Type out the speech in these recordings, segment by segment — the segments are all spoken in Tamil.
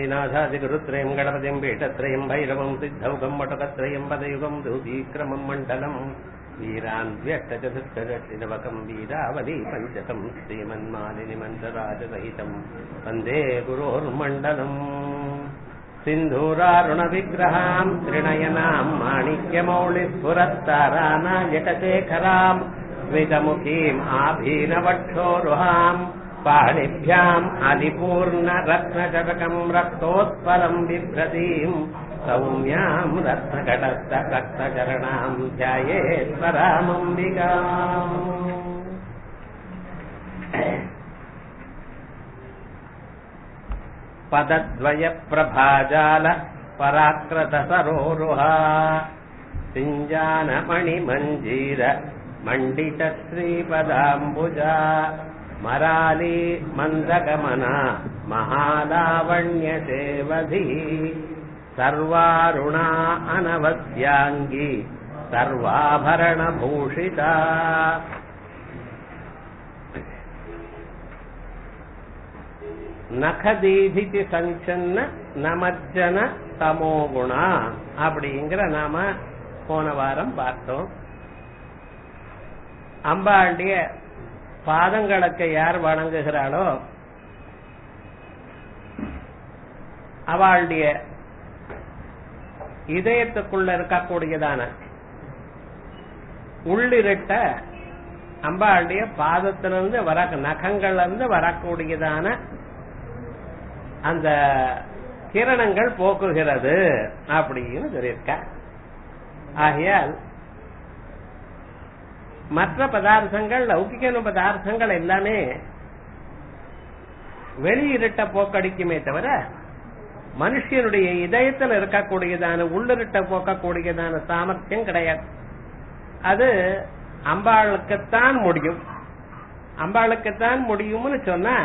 श्रीनाथादिगुरुत्रयम् गणपतिम् पीठत्रयम् भैरवम् सिद्धौकम् मटकत्रयम् पदयुगम् दूतीक्रमम् मण्डलम् वीरान्व्यष्टचतुष्टदर्शिनवकम् वीरावली पञ्चकम् श्रीमन्मालिनिमन्त्रराजसहितम् वन्दे गुरोर्मण्डलम् सिन्धूरारुणविग्रहाम् त्रिणयनाम् माणिक्यमौलिस्फुरत्तारानायकशेखराम् स्मितमुखीम् आभीनवक्षोरुहाम् पाणिभ्याम् अधिपूर्णरत्नचटकम् रक्तोत्पलम् बिभ्रतीम् सौम्याम् रत्नघटस्थरक्तचरणाम् ध्यायेश्वरामम्बिकाम् पदद्वयप्रभाजाल पराक्रतसरोरुहा सिञ्जानमणिमञ्जीर मण्डितश्रीपदाम्बुजा मराली मन्दगमना महालावण्यसेवधिः सर्वारुणा अनवद्याङ्गी सर्वाभरणभूषिता நகதீதிதி சஞ்சன்ன நமஜன தமோகுணா அப்படிங்கிற நாம போன வாரம் பார்த்தோம் அம்பாளுடைய பாதங்களுக்கு யார் வணங்குகிறாளோ அவளுடைய இதயத்துக்குள்ள இருக்கக்கூடியதான உள்ளிருட்ட அம்பாளுடைய பாதத்திலிருந்து வர நகங்கள்ல இருந்து வரக்கூடியதான அந்த கிரணங்கள் போக்குகிறது அப்படின்னு சொல்லியிருக்க ஆகையால் மற்ற பதார்த்தங்கள் லௌகிக பதார்த்தங்கள் எல்லாமே வெளியிருட்ட போக்கடிக்குமே தவிர மனுஷனுடைய இதயத்தில் இருக்கக்கூடியதான உள்ளிருட்ட போக்கக்கூடியதான சாமர்த்தியம் கிடையாது அது அம்பாளுக்குத்தான் முடியும் அம்பாளுக்குத்தான் முடியும்னு சொன்னா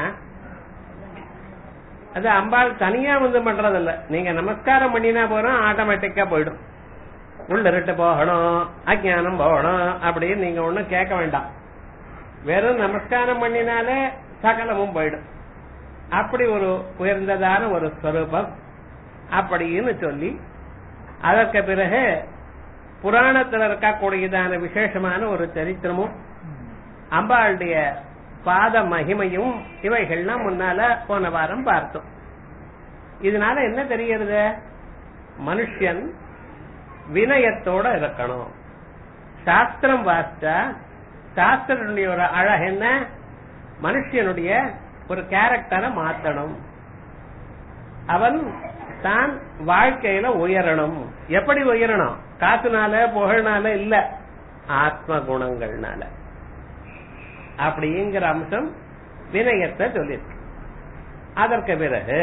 அது அம்பாள் தனியா வந்து பண்றதில்ல நீங்க நமஸ்காரம் பண்ணினா போறோம் ஆட்டோமேட்டிக்கா போயிடும் உள்ளிருட்டு போகணும் அஜானம் போகணும் அப்படின்னு நீங்க ஒண்ணும் கேட்க வேண்டாம் வெறும் நமஸ்காரம் பண்ணினாலே சகலமும் போயிடும் அப்படி ஒரு உயர்ந்ததான ஒரு ஸ்வரூபம் அப்படின்னு சொல்லி அதற்கு பிறகு புராணத்தில் இருக்கக்கூடியதான விசேஷமான ஒரு சரித்திரமும் அம்பாளுடைய பாத மகிமையும் இவைகள்லாம் முன்னால போன வாரம் பார்த்தோம் இதனால என்ன தெரிகிறது மனுஷன் வினயத்தோட இருக்கணும் சாஸ்திரம் வாசிச்சா சாஸ்திரனுடைய ஒரு அழகு என்ன மனுஷனுடைய ஒரு கேரக்டரை மாத்தணும் அவன் தான் வாழ்க்கையில உயரணும் எப்படி உயரணும் காசுனால புகழ்னால இல்ல ஆத்ம குணங்கள்னால அப்படிங்கிற அம்சம் வினயத்தை சொல்லியிருக்கு அதற்கு பிறகு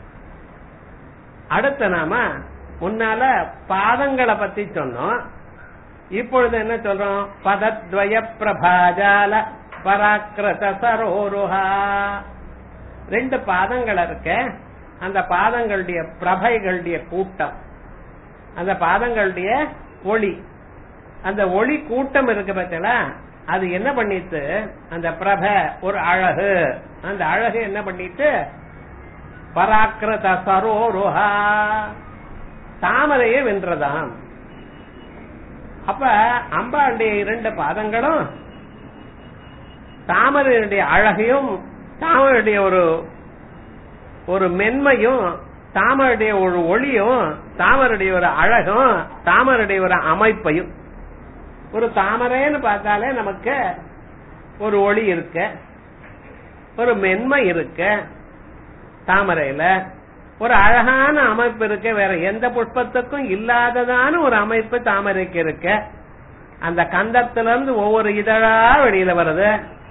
அடுத்த நாம முன்னால பாதங்களை பத்தி சொன்னோம் இப்பொழுது என்ன சொல்றோம் பதத்வய பிரபாஜால பராக்கிரத சரோருஹா ரெண்டு பாதங்கள் இருக்க அந்த பாதங்களுடைய பிரபைகளுடைய கூட்டம் அந்த பாதங்களுடைய ஒளி அந்த ஒளி கூட்டம் இருக்கு பார்த்தீங்களா அது என்ன பண்ணிட்டு அந்த பிரப ஒரு அழகு அந்த அழகு என்ன பண்ணிட்டு பராக்கிரத சரோருஹா தாமரையே வென்றதாம் அப்ப அம்பாளுடைய இரண்டு பாதங்களும் தாமரையுடைய அழகையும் தாமரையுடைய ஒரு ஒரு மென்மையும் தாமரையுடைய ஒரு ஒளியும் தாமரையுடைய ஒரு அழகும் தாமரையுடைய ஒரு அமைப்பையும் ஒரு தாமரைன்னு பார்த்தாலே நமக்கு ஒரு ஒளி இருக்க ஒரு மென்மை இருக்க தாமரையில ஒரு அழகான அமைப்பு இருக்க வேற எந்த புஷ்பத்துக்கும் இல்லாததான ஒரு அமைப்பு தாமரைக்கு இருக்க அந்த கந்தத்துல இருந்து ஒவ்வொரு இதழா வெளியில வருது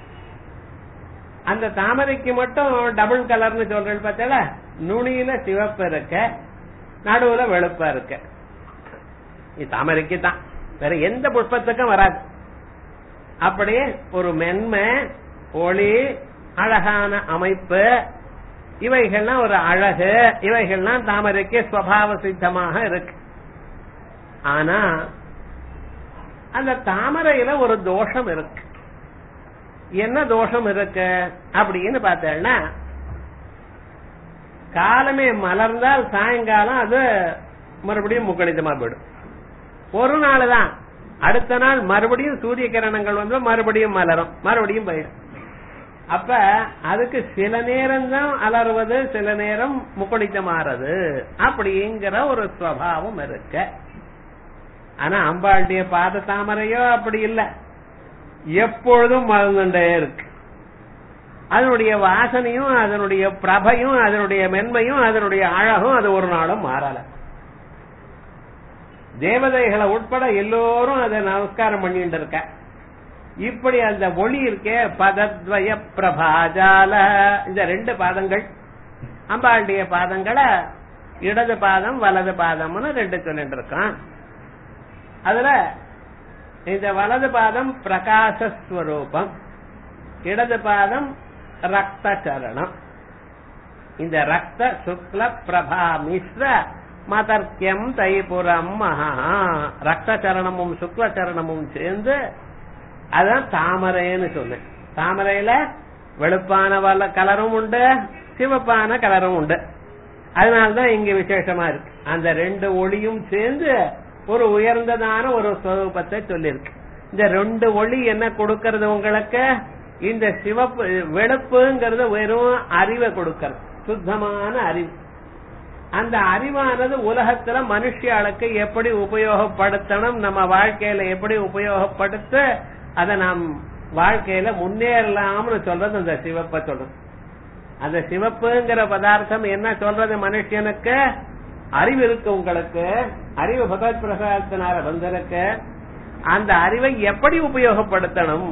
அந்த தாமரைக்கு மட்டும் டபுள் கலர்னு சொல்றேன் பார்த்தல நுனியில சிவப்பு இருக்க நடுவுல வெளுப்பா இருக்க இது தாமரைக்கு தான் வேற எந்த புஷ்பத்துக்கும் வராது அப்படியே ஒரு மென்மை ஒளி அழகான அமைப்பு இவைகள்லாம் ஒரு அழகு இவைகள்லாம் தாமரைக்கு ஸ்வபாவ சித்தமாக இருக்கு ஆனா அந்த தாமரையில ஒரு தோஷம் இருக்கு என்ன தோஷம் இருக்கு அப்படின்னு பார்த்தேன்னா காலமே மலர்ந்தால் சாயங்காலம் அது மறுபடியும் முக்கணிதமா போயிடும் ஒரு நாள் தான் அடுத்த நாள் மறுபடியும் சூரிய கிரணங்கள் வந்து மறுபடியும் மலரும் மறுபடியும் போயிடும் அப்ப அதுக்கு சில நேரம் தான் அலறுவது சில நேரம் முக்கணித்தமாறது அப்படிங்கிற ஒரு சுவாவம் இருக்கு ஆனா அம்பாளுடைய பாத தாமரையோ அப்படி இல்லை எப்பொழுதும் மறந்துட்டே இருக்கு அதனுடைய வாசனையும் அதனுடைய பிரபையும் அதனுடைய மென்மையும் அதனுடைய அழகும் அது ஒரு நாளும் மாறல தேவதைகளை உட்பட எல்லோரும் அதை நமஸ்காரம் பண்ணிட்டு இருக்க இப்படி அந்த ஒளி இருக்கே பதத்வய பிரபாஜால இந்த ரெண்டு பாதங்கள் அம்பாளுடைய பாதங்களை இடது பாதம் வலது பாதம்னு ரெண்டு சொல்லிட்டு இருக்கான் அதுல இந்த வலது பாதம் பிரகாசஸ்வரூபம் இடது பாதம் ரக்த சரணம் இந்த ரக்த சுக்ல பிரபா மிஸ்ர மதர்க்கியம் தைபுரம் மகா ரக்த சரணமும் சுக்ல சரணமும் சேர்ந்து அதான் தாமரைன்னு சொன்னேன் தாமரையில வெளுப்பான வல கலரும் உண்டு சிவப்பான கலரும் உண்டு அதனாலதான் இங்க விசேஷமா இருக்கு அந்த ரெண்டு ஒளியும் சேர்ந்து ஒரு உயர்ந்ததான ஒரு ஸ்வரூபத்தை சொல்லியிருக்கு இந்த ரெண்டு ஒளி என்ன கொடுக்கறது உங்களுக்கு இந்த சிவப்பு வெளுப்புங்கிறது வெறும் அறிவை கொடுக்கறது சுத்தமான அறிவு அந்த அறிவானது உலகத்துல மனுஷியாளுக்கு எப்படி உபயோகப்படுத்தணும் நம்ம வாழ்க்கையில எப்படி உபயோகப்படுத்த அதை நாம் வாழ்க்கையில முன்னேறலாம்னு சொல்றது அந்த சிவப்ப சொல்றது அந்த சிவப்புங்கிற பதார்த்தம் என்ன சொல்றது மனுஷனுக்கு அறிவு இருக்கு உங்களுக்கு அறிவு பகவத் பிரசாதத்தினால வந்திருக்கு அந்த அறிவை எப்படி உபயோகப்படுத்தணும்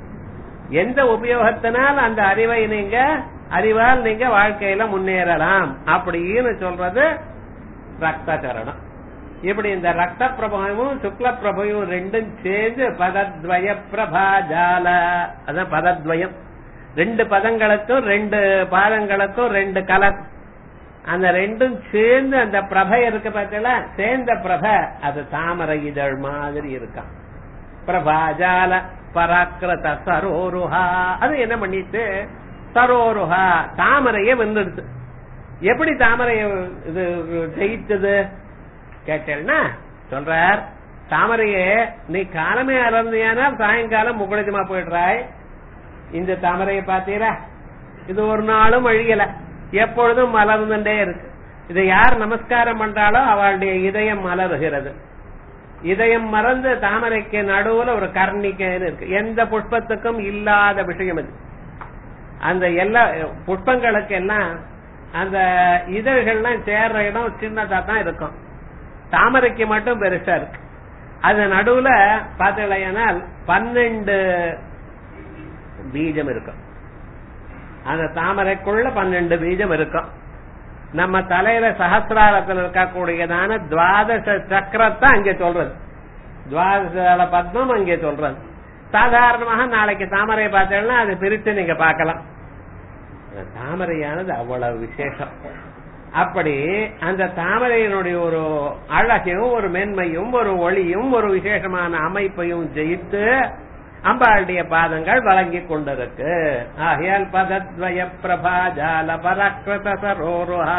எந்த உபயோகத்தினால் அந்த அறிவை நீங்க அறிவால் நீங்க வாழ்க்கையில முன்னேறலாம் அப்படின்னு சொல்றது ரக்த சரணம் இப்படி இந்த ரக்த பிரபமும் சுக்ல பிரபையும் ரெண்டும் சேர்ந்து பதத்வய பிரபா ஜால அதான் பதத்வயம் ரெண்டு பதங்களுக்கும் ரெண்டு பாதங்களுக்கும் ரெண்டு கலர் அந்த ரெண்டும் சேர்ந்து அந்த பிரபை இருக்கு பார்த்தீங்களா சேர்ந்த பிரபை அது தாமரை இதழ் மாதிரி இருக்கான் பிரபாஜால பராக்கிரத சரோருஹா அது என்ன பண்ணிட்டு சரோருஹா தாமரைய வென்றுடுது எப்படி தாமரைய இது ஜெயித்தது கேட்டேன்னா சொல்றார் தாமரையே நீ காலமே அறந்தியானா சாயங்காலம் முகுளிதமா போயிடுறாய் இந்த தாமரையை பாத்தீரா இது ஒரு நாளும் அழியல எப்பொழுதும் மலர்ந்துட்டே இருக்கு இதை யார் நமஸ்காரம் பண்றாளோ அவளுடைய இதயம் மலருகிறது இதயம் மறந்து தாமரைக்கு நடுவுல ஒரு கர்ணிக்கைன்னு இருக்கு எந்த புஷ்பத்துக்கும் இல்லாத விஷயம் இது அந்த எல்லா புஷ்பங்களுக்கு எல்லாம் அந்த இதழ்கள்லாம் சேர்ற இடம் சின்னதா தான் இருக்கும் தாமரைக்கு மட்டும் பெருசா இருக்கு அது நடுவுல பார்த்தீங்களேனால் பன்னெண்டு பீஜம் இருக்கும் அந்த தாமரைக்குள்ள பன்னெண்டு பீஜம் இருக்கும் நம்ம தலையில சகசிராரத்தில் இருக்கக்கூடியதான துவாதச சக்கரத்தை அங்கே சொல்றது துவாதச பத்மம் அங்கே சொல்றது சாதாரணமாக நாளைக்கு தாமரை பார்த்தீங்கன்னா அதை பிரித்து நீங்க பார்க்கலாம் தாமரையானது அவ்வளவு விசேஷம் அப்படி அந்த தாமரையினுடைய ஒரு அழகையும் ஒரு மென்மையும் ஒரு ஒளியும் ஒரு விசேஷமான அமைப்பையும் ஜெயித்து அம்பாளுடைய பாதங்கள் வழங்கி கொண்டிருக்கு ஆகையால் பதத்வய பிரபா ஜால பராக்கிருத சரோருஹா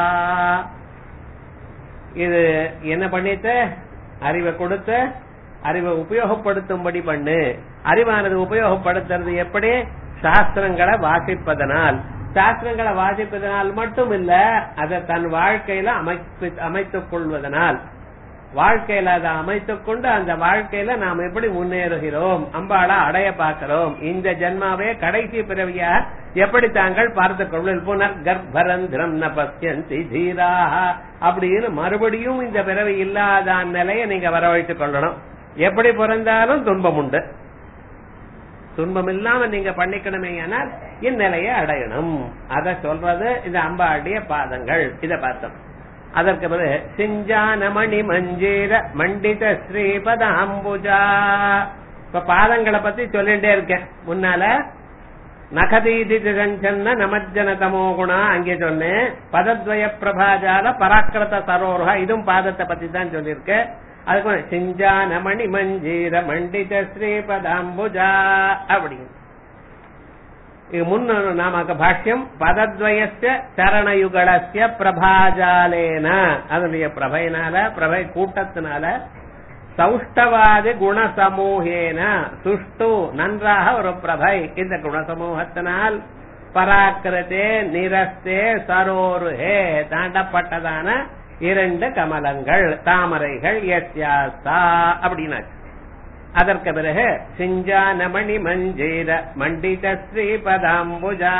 இது என்ன பண்ணிட்டு அறிவை கொடுத்து அறிவை உபயோகப்படுத்தும்படி பண்ணு அறிவானது உபயோகப்படுத்துறது எப்படி சாஸ்திரங்களை வாசிப்பதனால் சாஸ்திரங்களை வாசிப்பதனால் மட்டும் இல்ல அதை தன் வாழ்க்கையில அமைப்பு அமைத்துக் கொள்வதனால் வாழ்க்கையில அதை அமைத்துக் கொண்டு அந்த வாழ்க்கையில நாம் எப்படி முன்னேறுகிறோம் அம்பாளா அடைய பார்க்கிறோம் இந்த ஜென்மாவே கடைசி பிறவியா எப்படி தாங்கள் பார்த்துக் கொள்ளும் புனர் கர்ப்பரந்திரம் ந பசியந்தி தீராக அப்படின்னு மறுபடியும் இந்த பிறவி இல்லாத நிலையை நீங்க வரவழைத்துக் கொள்ளணும் எப்படி பிறந்தாலும் துன்பம் உண்டு துன்பம் இல்லாம நீங்க பண்ணிக்கணுமே ஆனால் இந்நிலையை அடையணும் அத சொல்றது இந்த அம்பாளுடைய பாதங்கள் இத பார்த்தோம் அதற்கு பிறகு சிஞ்சான மணி மஞ்சீர மண்டித ஸ்ரீபத அம்புஜா இப்ப பாதங்களை பத்தி சொல்லிட்டே இருக்கேன் முன்னால நகதீதி சஞ்சன்ன நமஜன தமோ குணா அங்கே சொன்னேன் பதத்வய பிரபாஜால பராக்கிரத சரோருகா இதுவும் பாதத்தை பத்தி தான் சொல்லியிருக்கேன் அதுக்கு சிஞ்சான மணி மஞ்சீர மண்டித ஸ்ரீபதாம்புஜா அப்படி இது முன்ன நாம பாஷ்யம் பதத்வயஸ்ய சரணயுகளஸ்ய பிரபாஜாலேன அதனுடைய பிரபையினால பிரபை கூட்டத்தினால சௌஷ்டவாதி குணசமூகேன சுஷ்டு நன்றாக ஒரு பிரபை இந்த குணசமூகத்தினால் பராக்கிரதே நிரஸ்தே சரோருஹே தாண்டப்பட்டதான இரண்டு கமலங்கள் தாமரைகள் எஸ்யாஸ்தா அப்படின்னாச்சு அதற்கு பிறகு சிஞ்சானமணி மஞ்சீர மண்டித ஸ்ரீபதாம்புஜா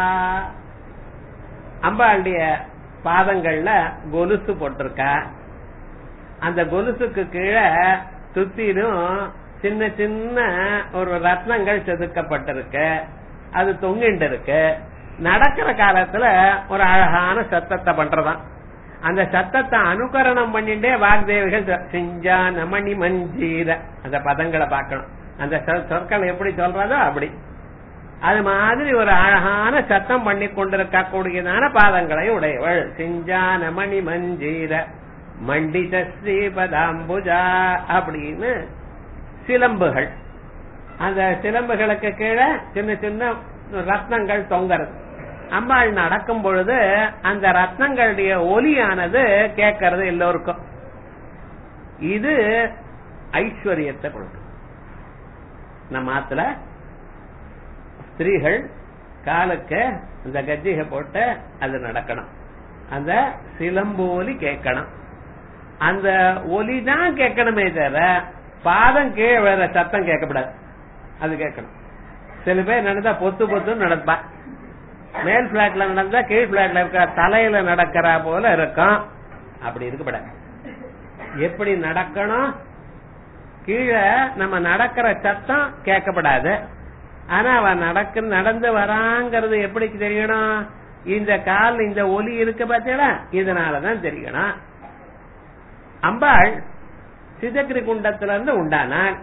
அம்பாளுடைய பாதங்கள்ல கொலுசு போட்டிருக்கா அந்த கொலுசுக்கு கீழே சுத்திலும் சின்ன சின்ன ஒரு ரத்னங்கள் செதுக்கப்பட்டிருக்கு அது தொங்கிட்டு இருக்கு நடக்கிற காலத்துல ஒரு அழகான சத்தத்தை பண்றதாம் அந்த சத்தத்தை அனுகரணம் பண்ணிட்டே வாக்தேவிகள் செஞ்சா நமணி மஞ்சீர அந்த பதங்களை பார்க்கணும் அந்த சொ- சொற்கள் எப்படி சொல்றதோ அப்படி அது மாதிரி ஒரு அழகான சத்தம் பண்ணி கொண்டிருக்க கூடியதான பாதங்களை உடையவள் சிஞ்சா நமணி மஞ்சீர மண்டித ஸ்ரீபதாம்புஜா அப்படின்னு சிலம்புகள் அந்த சிலம்புகளுக்கு கீழே சின்ன சின்ன ரத்னங்கள் தொங்கறது அம்பாள் நடக்கும் பொழுது அந்த ரத்னங்களுடைய ஒலியானது கேட்கறது எல்லோருக்கும் இது ஐஸ்வர்யத்தை கொடுக்கும் நம்ம ஆத்துல ஸ்திரீகள் காலுக்கு அந்த கஜ்ஜிகை போட்டு அது நடக்கணும் அந்த சிலம்பு ஒலி கேட்கணும் அந்த ஒலி தான் கேட்கணுமே தவிர பாதம் கீழே வேற சத்தம் கேட்கக்கூடாது அது கேட்கணும் சில பேர் நடந்தா பொத்து பொத்துன்னு நடப்பா மேல் பிளாட்ல நடந்தா கீழ் பிளாட்ல இருக்க தலையில நடக்கிறா போல இருக்கும் அப்படி இருக்கப்படாது எப்படி நடக்கணும் கீழே நம்ம நடக்கிற சத்தம் கேட்கப்படாது ஆனா அவன் நடக்க நடந்து வராங்கிறது எப்படி தெரியணும் இந்த கால் இந்த ஒலி இருக்கு பார்த்தீங்களா இதனாலதான் தெரியணும் அம்பாள் சிதகிரி குண்டத்துல இருந்து உண்டானான்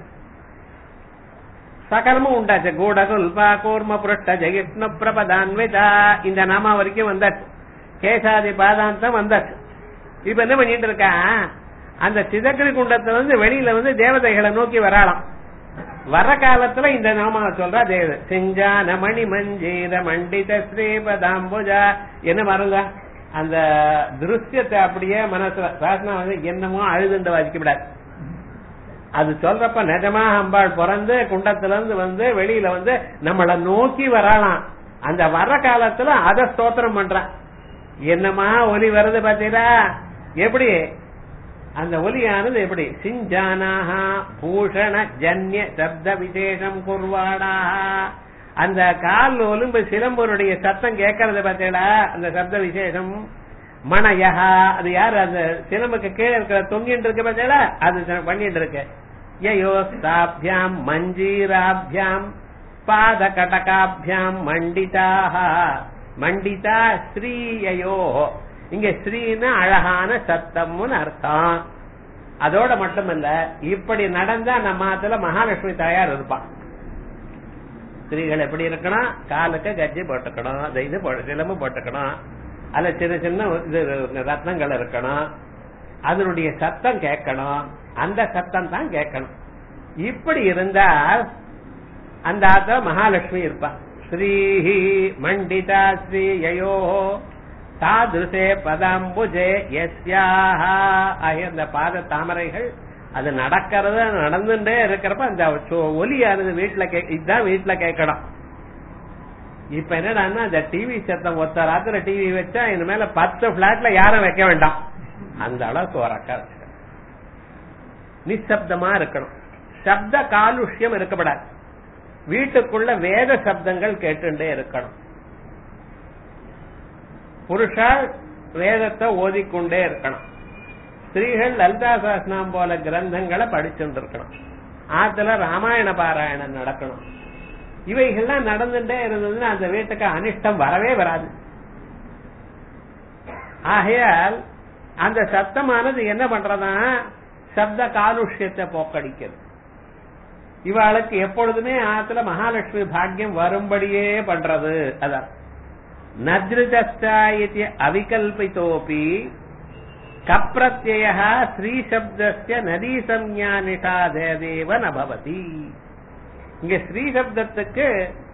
சகலமும் உண்டாச்சு கூடகுல்பா கூர்ம புருஷ்ட ஜெகிஷ்ணு பிரபதான்விதா இந்த நாமா வரைக்கும் வந்தாச்சு கேசாதி பாதாந்தம் வந்தாச்சு இப்ப என்ன பண்ணிட்டு இருக்கா அந்த சிதகிரி குண்டத்துல இருந்து வெளியில வந்து தேவதைகளை நோக்கி வராளாம் வர காலத்துல இந்த நாம சொல்றா தேவ செஞ்சான மணி மஞ்சீர மண்டித ஸ்ரீபதாம்புஜா என்ன மறந்த அந்த திருஷ்யத்தை அப்படியே மனசுல சாசனா வந்து என்னமோ அழுதுண்டு வாசிக்கப்படாது அது சொல்றப்ப நிஜமா அம்பாள் பிறந்து குண்டத்துல இருந்து வந்து வெளியில வந்து நம்மள நோக்கி வரலாம் அந்த வர்ற காலத்துல அத ஸ்தோத்திரம் பண்றான் என்னமா ஒலி வருது பாத்தீங்களா எப்படி அந்த ஒலியானது எப்படி சிஞ்சானாக பூஷண ஜன்ய சப்த விசேஷம் குர்வாடா அந்த கால் ஒலும்பு சிலம்பருடைய சத்தம் கேட்கறது பார்த்தீங்களா அந்த சப்த விசேஷம் மணயஹா அது யாரு அந்த சிலம்புக்கு கீழே இருக்கிற தொங்கிட்டு இருக்கு பார்த்தீங்களா அது பண்ணிட்டு இருக்கு யயோ ஸ்தாபியாம் மஞ்சீராபியாம் பாத கடகாபியாம் மண்டிதாக மண்டிதா ஸ்ரீயயோ இங்க ஸ்ரீன்னு அழகான சத்தம்னு அர்த்தம் அதோட மட்டுமல்ல இப்படி நடந்தா நம்ம ஆத்துல மகாலட்சுமி தாயார் இருப்பான் ஸ்திரீகள் எப்படி இருக்கணும் காலுக்கு கஜ்ஜி போட்டுக்கணும் அந்த இது போ- சிலம்பு போட்டுக்கணும் அதுல சின்ன சின்ன இது ரத்னங்கள் இருக்கணும் அதனுடைய சத்தம் கேட்கணும் அந்த சத்தம் தான் கேட்கணும் இப்படி இருந்தால் அந்த ஆத்த மகாலட்சுமி இருப்பா ஸ்ரீஹி மண்டிதா ஸ்ரீயோ தாதுசே பதாம்புஜே எஸ்யாக ஆகிய அந்த பாத தாமரைகள் அது நடக்கிறது நடந்துட்டே இருக்கிறப்ப அந்த சோ- ஒலியானது வீட்டுல கே இதுதான் வீட்டுல கேட்கணும் இப்ப என்னடான்னா அந்த டிவி சத்தம் ஒத்த ராத்திர டிவி வச்சா இந்த மேல பத்து பிளாட்ல யாரும் வைக்க வேண்டாம் அந்த அளவுக்கு உறக்க வச்சு நிசப்தமா இருக்கணும் சப்த காலுஷ்யம் இருக்கப்படாது வீட்டுக்குள்ள வேத சப்தங்கள் கேட்டுட்டே இருக்கணும் புருஷால் வேதத்தை ஓதிக்கொண்டே இருக்கணும் ஸ்திரீகள் லலிதா சாஸ்திரம் போல கிரந்தங்களை படிச்சுட்டு இருக்கணும் ஆத்துல ராமாயண பாராயணம் நடக்கணும் இவைகள்லாம் நடந்துட்டே இருந்ததுன்னா அந்த வீட்டுக்கு அனிஷ்டம் வரவே வராது ஆகையால் அந்த சத்தமானது என்ன பண்றதா சப்த காலுஷ்யத்தை போக்கடிக்கிறது இவாளுக்கு எப்பொழுதுமே ஆத்துல மகாலட்சுமி பாக்கியம் வரும்படியே பண்றது அதான் நத்ருதஸ்தா இத்தி அவிகல்பித்தோபி கப்ரத்யய ஸ்ரீசப்தஸ்ய நதி சம்ஞா நிஷாதேவ நபவதி இங்க ஸ்ரீசப்தத்துக்கு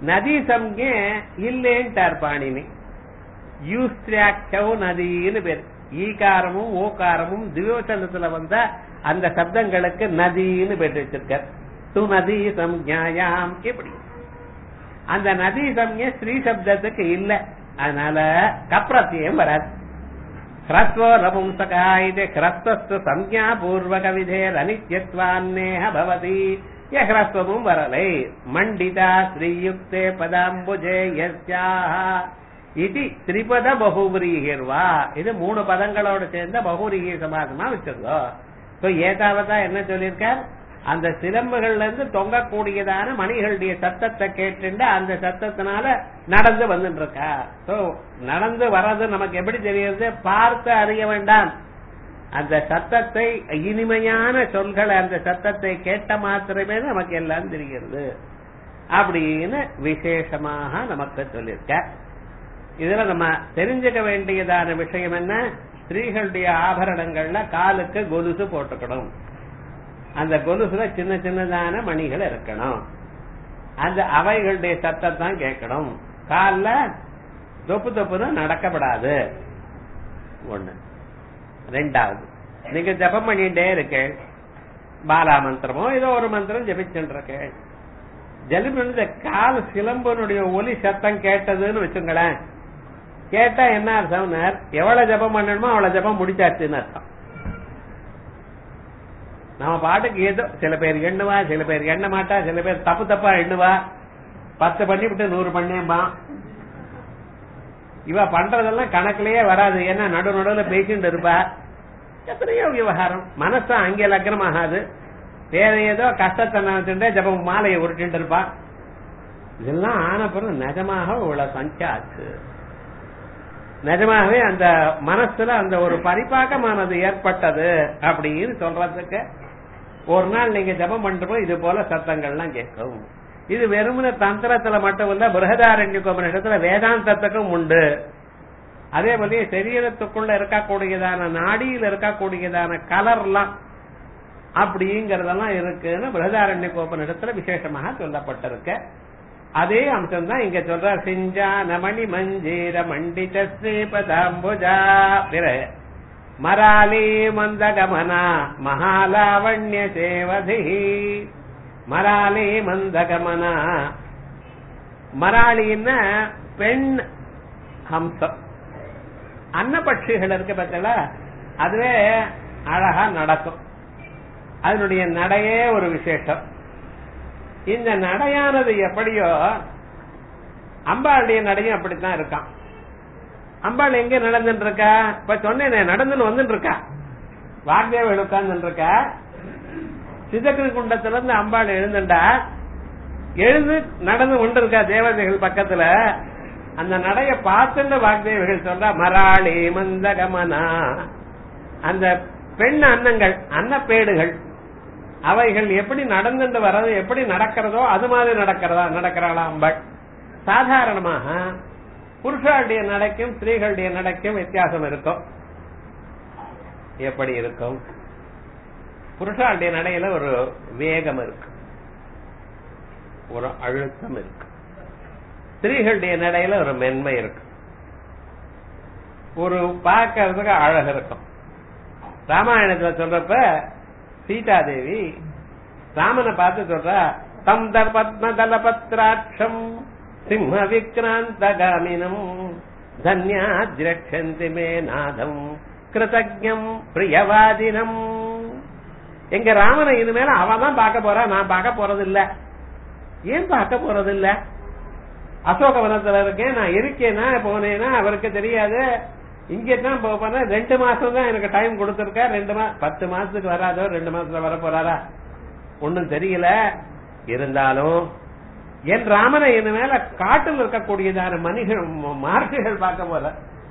நதி சம்ஞே இல்லேன்ட்டார் பாணினி யூஸ்திராட்சவ நதின்னு பேர் ஈகாரமும் ஓகாரமும் தியோசனத்துல வந்த அந்த சப்தங்களுக்கு நதின்னு பேர் வச்சிருக்கார் து நதி சம்ஞாயாம் எப்படி அந்த நதி சம்ஞ ஸ்ரீ சப்தத்துக்கு இல்ல அதனால கப்ரத்தியம் வராது ஹ்ரஸ்வோ நபும்சகா இது ஹ்ரஸ்வஸ்து சம்ஞா பூர்வக விதேர் அனித்யத்வான்னேஹ பவதி ஹ்ரஸ்வமும் வரலை மண்டிதா ஸ்ரீயுக்தே பதாம்புஜே யஸ்யாஹ இது திரிபத பகுவிரீகிர்வா இது மூணு பதங்களோட சேர்ந்த பகுரீகி சமாசமா வச்சிருக்கோ So, ஏதாவதா என்ன சொல்லியிருக்கார் அந்த சிலம்புகள்ல இருந்து தொங்கக்கூடியதான மணிகளுடைய சத்தத்தை கேட்டுண்டு அந்த சத்தத்தினால நடந்து வந்துட்டு இருக்கா சோ நடந்து வர்றது நமக்கு எப்படி தெரியுது பார்த்து அறிய வேண்டாம் அந்த சத்தத்தை இனிமையான சொல்களை அந்த சத்தத்தை கேட்ட மாத்திரமே நமக்கு எல்லாம் தெரிகிறது அப்படின்னு விசேஷமாக நமக்கு சொல்லியிருக்க இதுல நம்ம தெரிஞ்சுக்க வேண்டியதான விஷயம் என்ன ஸ்திரீகளுடைய ஆபரணங்கள்ல காலுக்கு கொலுசு போட்டுக்கணும் அந்த கொலுசுல சின்ன சின்னதான மணிகள் இருக்கணும் அந்த அவைகளுடைய சத்தம் தான் கேட்கணும் கால்ல தொப்பு தொப்புன்னு நடக்கப்படாது ஒண்ணு ரெண்டாவது நீங்க ஜபம் பண்ணிட்டே இருக்கு பாலா மந்திரமோ ஏதோ ஒரு மந்திரம் ஜபிச்சுட்டு இருக்கு ஜலிபு இந்த கால் சிலம்பனுடைய ஒலி சத்தம் கேட்டதுன்னு வச்சுங்களேன் கேட்டா என்ன அர்த்தம் எவ்வளவு ஜபம் பண்ணணுமோ அவ்வளவு ஜபம் முடிச்சாச்சுன்னு அர்த்தம் நம்ம பாட்டுக்கு ஏதோ சில பேர் எண்ணுவா சில பேர் எண்ண மாட்டா சில பேர் தப்பு தப்பா எண்ணுவா பத்து பண்ணி விட்டு நூறு பண்ணேம்பா இவ பண்றதெல்லாம் கணக்குலயே வராது ஏன்னா நடு நடுவுல பேசிட்டு இருப்பா எத்தனையோ விவகாரம் மனசு அங்கே லக்னம் ஆகாது வேற ஏதோ கஷ்டத்தை நினைச்சுட்டே ஜபம் மாலையை உருட்டிட்டு இருப்பா இதெல்லாம் ஆன பிறகு நிஜமாக இவ்வளவு சஞ்சாச்சு நிஜமாகவே அந்த மனசுல அந்த ஒரு பரிபாக்கமானது ஏற்பட்டது அப்படின்னு சொல்றதுக்கு ஒரு நாள் நீங்க ஜபம் பண்றப்போ இது போல சத்தங்கள்லாம் கேட்கும் இது வெறுமன தந்திரத்துல மட்டும் இல்ல பிரகதாரண்யத்துல வேதாந்தத்துக்கும் உண்டு அதே போல சரீரத்துக்குள்ள இருக்கக்கூடியதான நாடியில் இருக்கக்கூடியதான கலர்லாம் அப்படிங்கறதெல்லாம் இருக்குன்னு பிரகதாரண்ய கோபனிடத்துல விசேஷமாக சொல்லப்பட்டிருக்கு அதே அம்சம் தான் இங்க சொல்ற சிஞ்சான மணி மஞ்சீர மண்டித ஸ்ரீபதாம்புஜா பிற மராலி மந்தகமனா மகாலாவண்ய சேவதி மராலி மந்தகமனா மராளின்னா பெண் ஹம்சம் அன்னபட்சிகள் இருக்கு பார்த்தல அதுவே அழகா நடக்கும் அதனுடைய நடையே ஒரு விசேஷம் இந்த நடையானது எப்படியோ அம்பாளுடைய நடையும் அப்படித்தான் இருக்கான் அம்பாள் எங்க நடந்துட்டு இருக்கா இப்ப சொன்னேன் நடந்துன்னு வந்துட்டு இருக்கா வாக்தேவ உட்கார்ந்து இருக்கா சிதக்கிரி குண்டத்துல இருந்து அம்பாள் எழுந்துண்டா எழுந்து நடந்து கொண்டு இருக்கா தேவதைகள் பக்கத்துல அந்த நடைய பார்த்துட்டு வாக்தேவிகள் சொல்றா மராளி மந்தகமனா அந்த பெண் அன்னங்கள் அன்னப்பேடுகள் அவைகள் எப்படி நடந்துட்டு வர்றது எப்படி நடக்கிறதோ அது மாதிரி நடக்கிறதா நடக்கிறாளா அம்பாள் சாதாரணமாக புருஷாளுடைய நடைக்கும் ஸ்திரீகளுடைய நடைக்கும் வித்தியாசம் இருக்கும் எப்படி இருக்கும் புருஷாளுடைய நடையில ஒரு வேகம் இருக்கு ஒரு அழுத்தம் இருக்கு ஸ்திரீகளுடைய நடையில ஒரு மென்மை இருக்கு ஒரு பார்க்கறதுக்கு அழகு இருக்கும் ராமாயணத்துல சொல்றப்ப சீதாதேவி ராமனை பார்த்து சொல்றா தம் பத்மதல பத்ராட்சம் சிம்ம விக்ராந்த காமினம் தன்யா திரட்சந்தி மே நாதம் கிருதஜம் பிரியவாதினம் எங்க ராமனை இனிமேல அவன் தான் பார்க்க போறா நான் பார்க்க போறது இல்ல ஏன் பார்க்க போறது இல்ல அசோகவனத்துல இருக்கேன் நான் இருக்கேனா போனேன்னா அவருக்கு தெரியாது இங்கே தான் போனா ரெண்டு மாசம் தான் எனக்கு டைம் கொடுத்திருக்கா ரெண்டு மா பத்து மாசத்துக்கு வராதோ ரெண்டு மாசத்துல வர போறாரா ஒன்னும் தெரியல இருந்தாலும் என் ராமனை என்ன மேல காட்டில் இருக்கக்கூடியதான மணிகள் மார்க்குகள் பார்க்க போற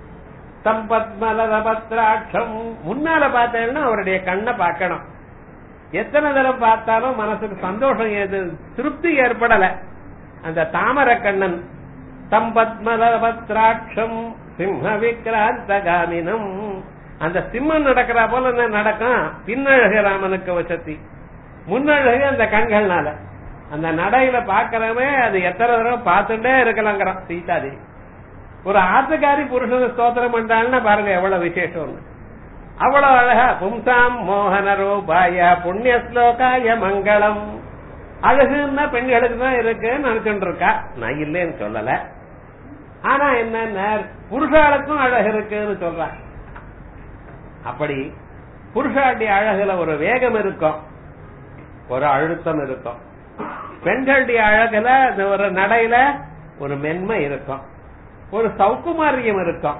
சம்பத்மலபத்ராட்சம் முன்னால பார்த்தேன்னா அவருடைய கண்ணை பார்க்கணும் எத்தனை தடவை பார்த்தாலும் மனசுக்கு சந்தோஷம் ஏது திருப்தி ஏற்படல அந்த தாமர கண்ணன் சம்பத்மலபத்ராட்சம் சிம்ம விக்ராந்த காமினம் அந்த சிம்மம் நடக்கிற போல நடக்கும் பின்னழகு ராமனுக்கு வசதி முன்னழகு அந்த கண்கள்னால அந்த நடையில பாக்கிறவன் அது எத்தனை தடவை பார்த்துட்டே இருக்கலாங்கிறான் சீதாதேவி ஒரு ஆத்துக்காரி புருஷனை ஸ்தோத்திரம் பண்றாங்கன்னா பாருங்க எவ்வளவு விசேஷம் அவ்வளவு அழகா பும்சாம் மோகன ரூபாய புண்ணிய ஸ்லோகாய மங்களம் அழகுன்னா பெண்களுக்கு தான் இருக்குன்னு நினைச்சுட்டு இருக்கா நான் இல்லைன்னு சொல்லல ஆனா என்ன புருஷாளுக்கும் அழகு இருக்குன்னு சொல்றான் அப்படி புருஷாட்டி அழகுல ஒரு வேகம் இருக்கும் ஒரு அழுத்தம் இருக்கும் பெண்களுடைய அழகுல ஒரு நடையில ஒரு மென்மை இருக்கும் ஒரு சௌக்குமாரியம் இருக்கும்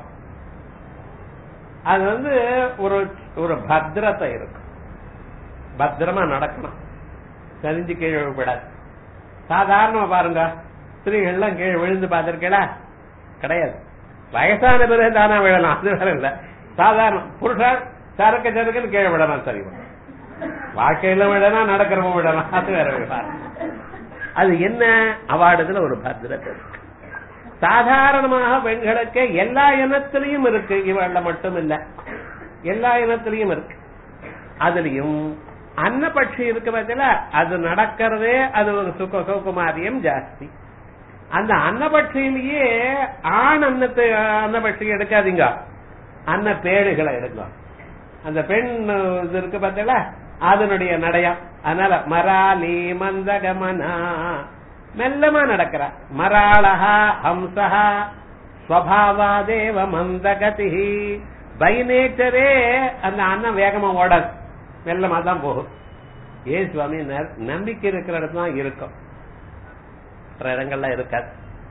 அது வந்து ஒரு ஒரு பத்திரத்தை இருக்கும் பத்திரமா நடக்கணும் சரிஞ்சு கீழே விழப்படாது சாதாரணமா பாருங்க ஸ்திரீகள்லாம் கீழே விழுந்து பார்த்திருக்கீங்களா கிடையாது வயசான பிறகு தானா விழலாம் அது வேற இல்ல சாதாரண புருஷன் சரக்கு சரக்குன்னு கீழே விடலாம் சரி வாழ்க்கையில விடலாம் நடக்கிறவங்க விடலாம் அது வேற விவகாரம் அது என்ன அவார்டுல ஒரு பத்திரத்தை இருக்கு சாதாரணமாக பெண்களுக்கு எல்லா இனத்திலையும் இருக்கு இவள மட்டும் இல்ல எல்லா இனத்திலையும் இருக்கு அதுலயும் அன்னபட்சி இருக்கு பார்த்தீங்களா அது நடக்கிறதே அது ஒரு சுக சௌகுமாரியம் ஜாஸ்தி அந்த அன்னபட்சியிலேயே ஆண் அன்னத்தை அன்னபட்சி எடுக்காதீங்க அன்ன பேடுகளை எடுங்க அந்த பெண் இது இருக்கு பார்த்தீங்களா அதனுடைய நடையம் அதனால மராலி மந்தகமனா மெல்லமா நடக்கிறா மராளஹா ஹம்சஹா ஸ்வபாவாதேவ மந்தகதி பை நேச்சரே அந்த அண்ணன் வேகமா ஓடாது மெல்லமா தான் போகும் ஏ சுவாமி நம்பிக்கை இருக்கிற இடத்துல தான் இருக்கும் மற்ற இடங்கள்ல இருக்காது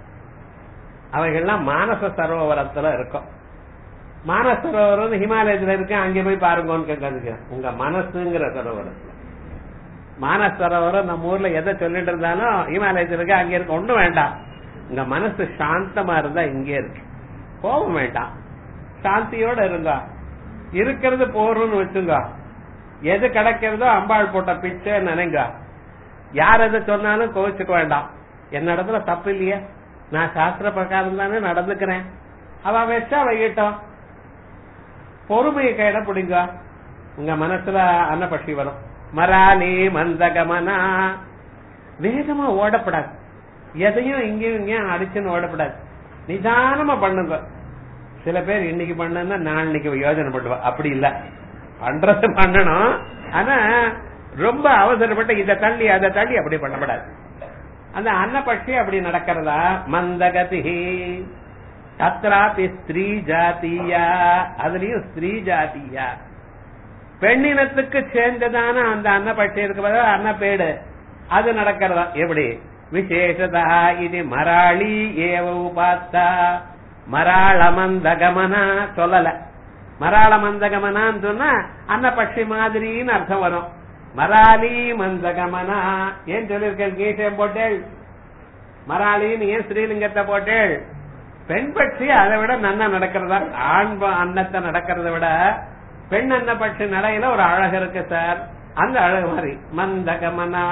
அவைகள்லாம் மானச சரோவரத்துல இருக்கும் மானச சரோவரம் ஹிமாலயத்துல இருக்கு அங்கே போய் பாருங்கன்னு கேட்காதுங்க உங்க மனசுங்கிற சரோவரத்துல மானச சரோவரம் நம்ம ஊர்ல எதை சொல்லிட்டு இருந்தாலும் ஹிமாலயத்துல இருக்கு அங்க இருக்கு ஒண்ணும் வேண்டாம் உங்க மனசு சாந்தமா இருந்தா இங்கே இருக்கு கோபம் வேண்டாம் சாந்தியோட இருங்க இருக்கிறது போறோம்னு வச்சுங்க எது கிடைக்கிறதோ அம்பாள் போட்ட பிச்சை நினைங்க யார் எதை சொன்னாலும் கோவிச்சுக்க வேண்டாம் என்ன இடத்துல தப்பு இல்லையே நான் சாஸ்திர பிரகாரம் தானே நடந்துக்கிறேன் அவ வச்சா வையிட்டோம் பொறுமையை கையிட பிடிங்க உங்க மனசுல அன்னபட்சி வரும் மராலி மந்தகமனா வேகமா ஓடப்படாது எதையும் இங்கேயும் இங்கேயும் அடிச்சுன்னு ஓடப்படாது நிதானமா பண்ணுங்க சில பேர் இன்னைக்கு பண்ணுன்னா நாளைக்கு யோஜனை பண்ணுவா அப்படி இல்ல பண்றது பண்ணணும் ஆனா ரொம்ப அவசரப்பட்டு இதை தள்ளி அதை தள்ளி அப்படி பண்ணப்படாது அந்த அன்னபட்சி அப்படி நடக்கிறதா மந்தகதி தத்ராபி ஸ்திரீ ஜாத்தியா அதுலயும் ஸ்திரீ ஜாத்தியா பெண்ணினத்துக்கு சேர்ந்ததான அந்த அன்னபட்சி இருக்கு பார்த்தா அன்னப்பேடு அது நடக்கிறதா எப்படி விசேஷதா இது மராளி ஏவ உபாத்தா மராள மந்தகமனா சொல்லல மராள மந்தகமனான்னு சொன்னா அன்னபட்சி மாதிரின்னு அர்த்தம் வரும் மராளி மந்தகமனா ஏன் சொல்லிருக்கேன் கீசம் போட்டேள் மராளின்னு ஏன் ஸ்ரீலிங்கத்தை போட்டேள் பெண் பட்சி அதை விட நன்னா நடக்கிறதா ஆண் அன்னத்தை நடக்கிறத விட பெண் அன்ன பட்சி நடையில ஒரு அழகு இருக்கு சார் அந்த அழகு மாதிரி மந்தகமனா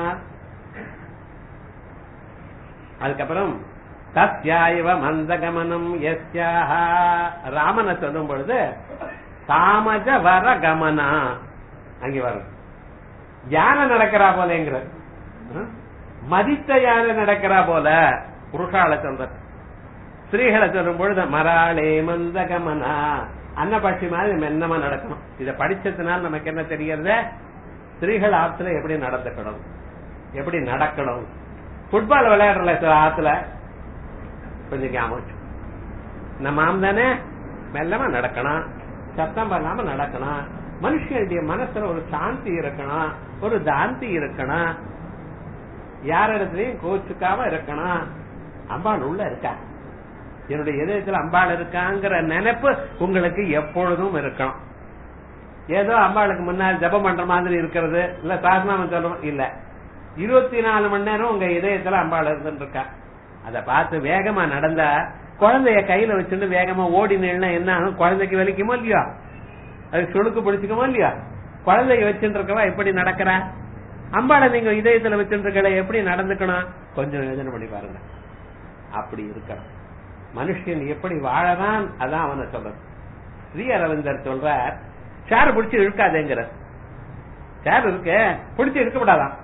அதுக்கப்புறம் தஸ்யாயவ மந்தகமனம் எஸ்யாக ராமனை சொல்லும் பொழுது தாமஜ வர கமனா அங்கே வரும் யானை நடக்கிறா போலங்கிற மதித்த யானை நடக்கிறா போல புருஷால சொல்ற ஸ்திரீகளை சொல்லும் பொழுது மராளே மந்தகமனா அன்னபட்சி மாதிரி மென்னமா நடக்கணும் இத படிச்சதுனால நமக்கு என்ன தெரியறது ஸ்திரீகள் ஆத்துல எப்படி நடந்துக்கணும் எப்படி நடக்கணும் ஃபுட்பால் விளையாடுறல சில ஆத்துல கொஞ்சம் ஞாபகம் நம்ம ஆம் தானே மெல்லமா நடக்கணும் சத்தம் பண்ணாம நடக்கணும் மனுஷனுடைய மனசுல ஒரு சாந்தி இருக்கணும் ஒரு தாந்தி இருக்கணும் யார் இடத்துலயும் கோச்சுக்காம இருக்கணும் அம்பாள் உள்ள இருக்கா என்னுடைய இதயத்துல அம்பாள் இருக்காங்கிற நினைப்பு உங்களுக்கு எப்பொழுதும் இருக்கணும் ஏதோ அம்பாளுக்கு முன்னால் ஜபம் பண்ற மாதிரி இருக்கிறது இல்ல சாசனாமம் சொல்லணும் இல்ல இருபத்தி நாலு மணி நேரம் உங்க இதயத்துல அம்பாள் இருந்துட்டு இருக்கா அத பார்த்து வேகமா நடந்தா குழந்தைய கையில வச்சுட்டு வேகமா ஓடினா என்ன ஆகும் குழந்தைக்கு வலிக்குமோ இல்லையா அது சுழுக்கு பிடிச்சுக்குமோ இல்லையா குழந்தைய வச்சுட்டு இருக்கவா எப்படி நடக்கிறா அம்பாளை நீங்க இதயத்துல வச்சுட்டு இருக்கல எப்படி நடந்துக்கணும் கொஞ்சம் யோஜனை பண்ணி பாருங்க அப்படி இருக்கணும் மனுஷன் எப்படி வாழறான் அதான் அவனை சொல்றது ஸ்ரீ அரவிந்தர் சொல்றார் சேர் பிடிச்சு இழுக்காதேங்கிற சேர் இருக்கு பிடிச்சு இழுக்கப்படாதான்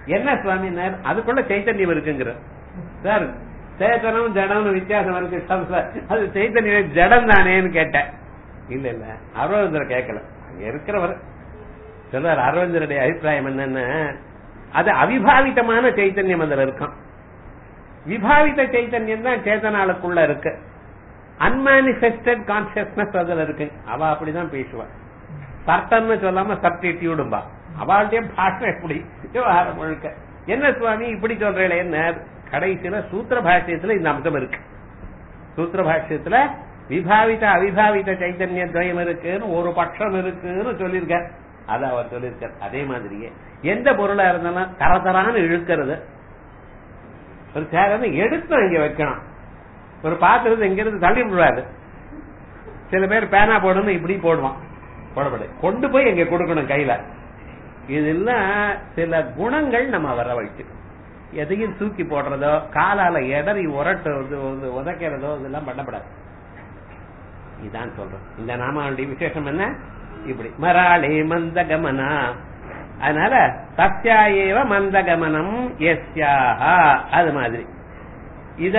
என்ன சுவாமினார் அதுக்குள்ள சைத்தன்யம் இருக்குங்கிற சார் சேத்தனம் ஜடம்னு வித்தியாசம் இருக்கு சார் அது சைத்தன்யம் ஜடம் தானேன்னு கேட்டேன் இல்ல இல்ல அரவிந்தர் கேட்கல அங்க இருக்கிறவர் சொல்றார் அரவிந்தருடைய அபிப்பிராயம் என்னன்னா அது அவிபாவிதமான சைத்தன்யம் அதுல இருக்கும் விபாவித சைத்தன்யம் தான் சேத்தனாளுக்குள்ள இருக்கு அன்மானிபெஸ்டட் கான்சியஸ்னஸ் அதுல இருக்கு அவ அப்படிதான் பேசுவா சர்டன்னு சொல்லாம சப்டிடியூடும்பா அவளுடைய பாஷை எப்படி விவகாரம் முழுக்க என்ன சுவாமி இப்படி சொல்றேன் என்ன கடைசியில சூத்திர பாஷ்யத்துல இந்த அம்சம் இருக்கு சூத்திர பாஷ்யத்துல விபாவித அவிபாவித சைத்தன்ய துவயம் இருக்குன்னு ஒரு பட்சம் இருக்குன்னு சொல்லியிருக்க அத அவர் சொல்லியிருக்கார் அதே மாதிரியே எந்த பொருளா இருந்தாலும் தரதரான்னு இழுக்கிறது ஒரு சேரனை எடுத்து இங்க வைக்கணும் ஒரு பாத்திரத்தை இங்க இருந்து தள்ளி விடுவாரு சில பேர் பேனா போடணும் இப்படி போடுவான் போடப்படு கொண்டு போய் இங்க கொடுக்கணும் கையில இதெல்லாம் சில குணங்கள் நம்ம வர வைக்கணும் எதையும் தூக்கி போடுறதோ காலால எடறி உரட்டுறது உதைக்கிறதோ இதெல்லாம் பண்ணப்படாது இதான் சொல்றோம் இந்த நாமாவுடைய விசேஷம் என்ன இப்படி மராளே மந்தகமனா அதனால சத்யாயேவ மந்தகமனம் எஸ்யாஹா அது மாதிரி இத